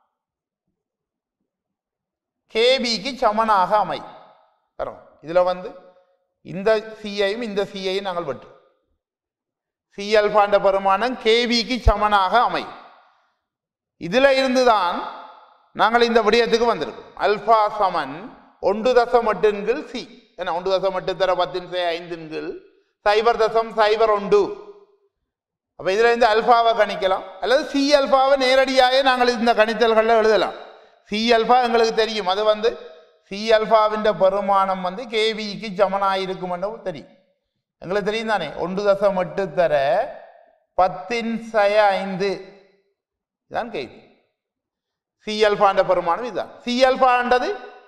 Speaker 1: கேபிக்கு சமனாக அமை தரோம் இதில் வந்து இந்த சியையும் இந்த சியையும் நாங்கள் வெட்டு சி அல்பாண்ட பெருமானம் கேபிக்கு சமனாக அமை இதில் இருந்துதான் நாங்கள் இந்த விடயத்துக்கு வந்திருக்கோம் அல்பா சமன் ஒன்று தசம் எட்டுன்கள் சி ஏன்னா ஒன்று தசம் எட்டு தர பத்தின் சே ஐந்துன்கள் சைபர் தசம் சைபர் ஒன்று அப்போ இதில் இருந்து அல்பாவை கணிக்கலாம் அல்லது சி அல்பாவை நேரடியாக நாங்கள் இந்த கணித்தல்களில் எழுதலாம் சி அல்பா எங்களுக்கு தெரியும் அது வந்து சி அல்பாவின் பெருமானம் வந்து கேவிக்கு சமனாயிருக்கும் தெரியும் எங்களுக்கு தெரியும் தானே ஒன்று தசம் எட்டு தர பத்தின் சய ஐந்து இதான் கேள்வி சி அல்பாண்ட பெருமானம் இதுதான் சி அல்பாண்டது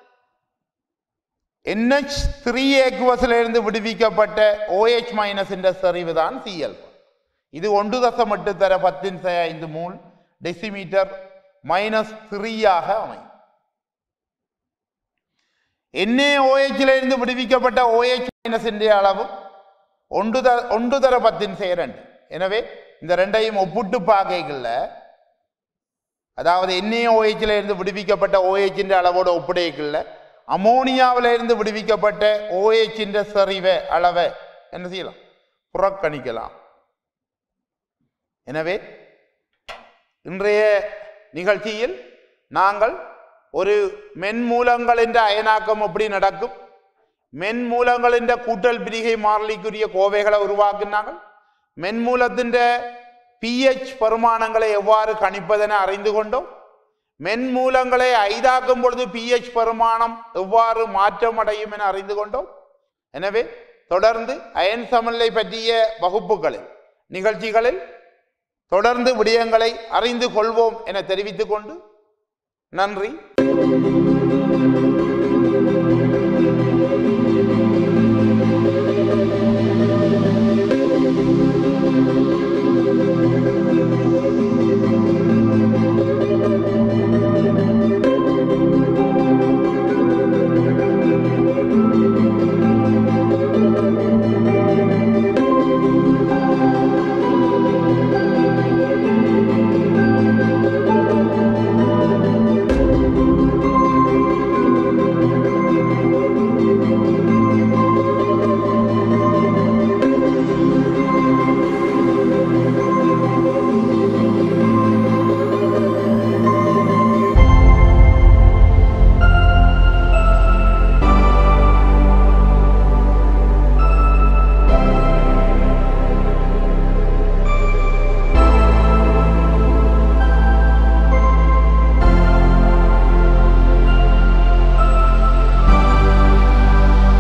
Speaker 1: என்ஹெச் த்ரீ ஏக்குவஸில் இருந்து விடுவிக்கப்பட்ட ஓஹெச் மைனஸ் என்ற சரிவு தான் சி அல்பா இது ஒன்று தசம் எட்டு தர பத்தின் செ- ஐந்து மூல் டெசிமீட்டர் மைனஸ் த்ரீயாக அமையும் என்ஏ ஓஹெச்சில் இருந்து விடுவிக்கப்பட்ட ஓஹெச் மைனஸ் என்ற அளவு ஒன்று த ஒன்று தர பத்தின் செ இரண்டு எனவே இந்த ரெண்டையும் ஒப்பிட்டு பார்க்கல அதாவது என்ஏஓஹெச்சில் இருந்து விடுவிக்கப்பட்ட ஓஹெச்சின் அளவோட ஒப்பிடைக்கல அமோனியாவில் இருந்து விடுவிக்கப்பட்ட ஓஹெச்சின் சரிவை அளவை என்ன செய்யலாம் புறக்கணிக்கலாம் எனவே இன்றைய நிகழ்ச்சியில் நாங்கள் ஒரு மென்மூலங்களின் அயனாக்கம் எப்படி நடக்கும் மென்மூலங்களின் கூட்டல் பிரிகை மாறிலிக்குரிய கோவைகளை உருவாக்கினாங்கள் மென்மூலத்தின் பிஹெச் பருமானங்களை எவ்வாறு கணிப்பதென அறிந்து கொண்டோம் மென்மூலங்களை ஐதாக்கும் பொழுது பிஹெச் பருமானம் எவ்வாறு மாற்றமடையும் என அறிந்து கொண்டோம் எனவே தொடர்ந்து அயன் சமநிலை பற்றிய வகுப்புகளில் நிகழ்ச்சிகளில் தொடர்ந்து விடயங்களை அறிந்து கொள்வோம் என தெரிவித்துக் கொண்டு நன்றி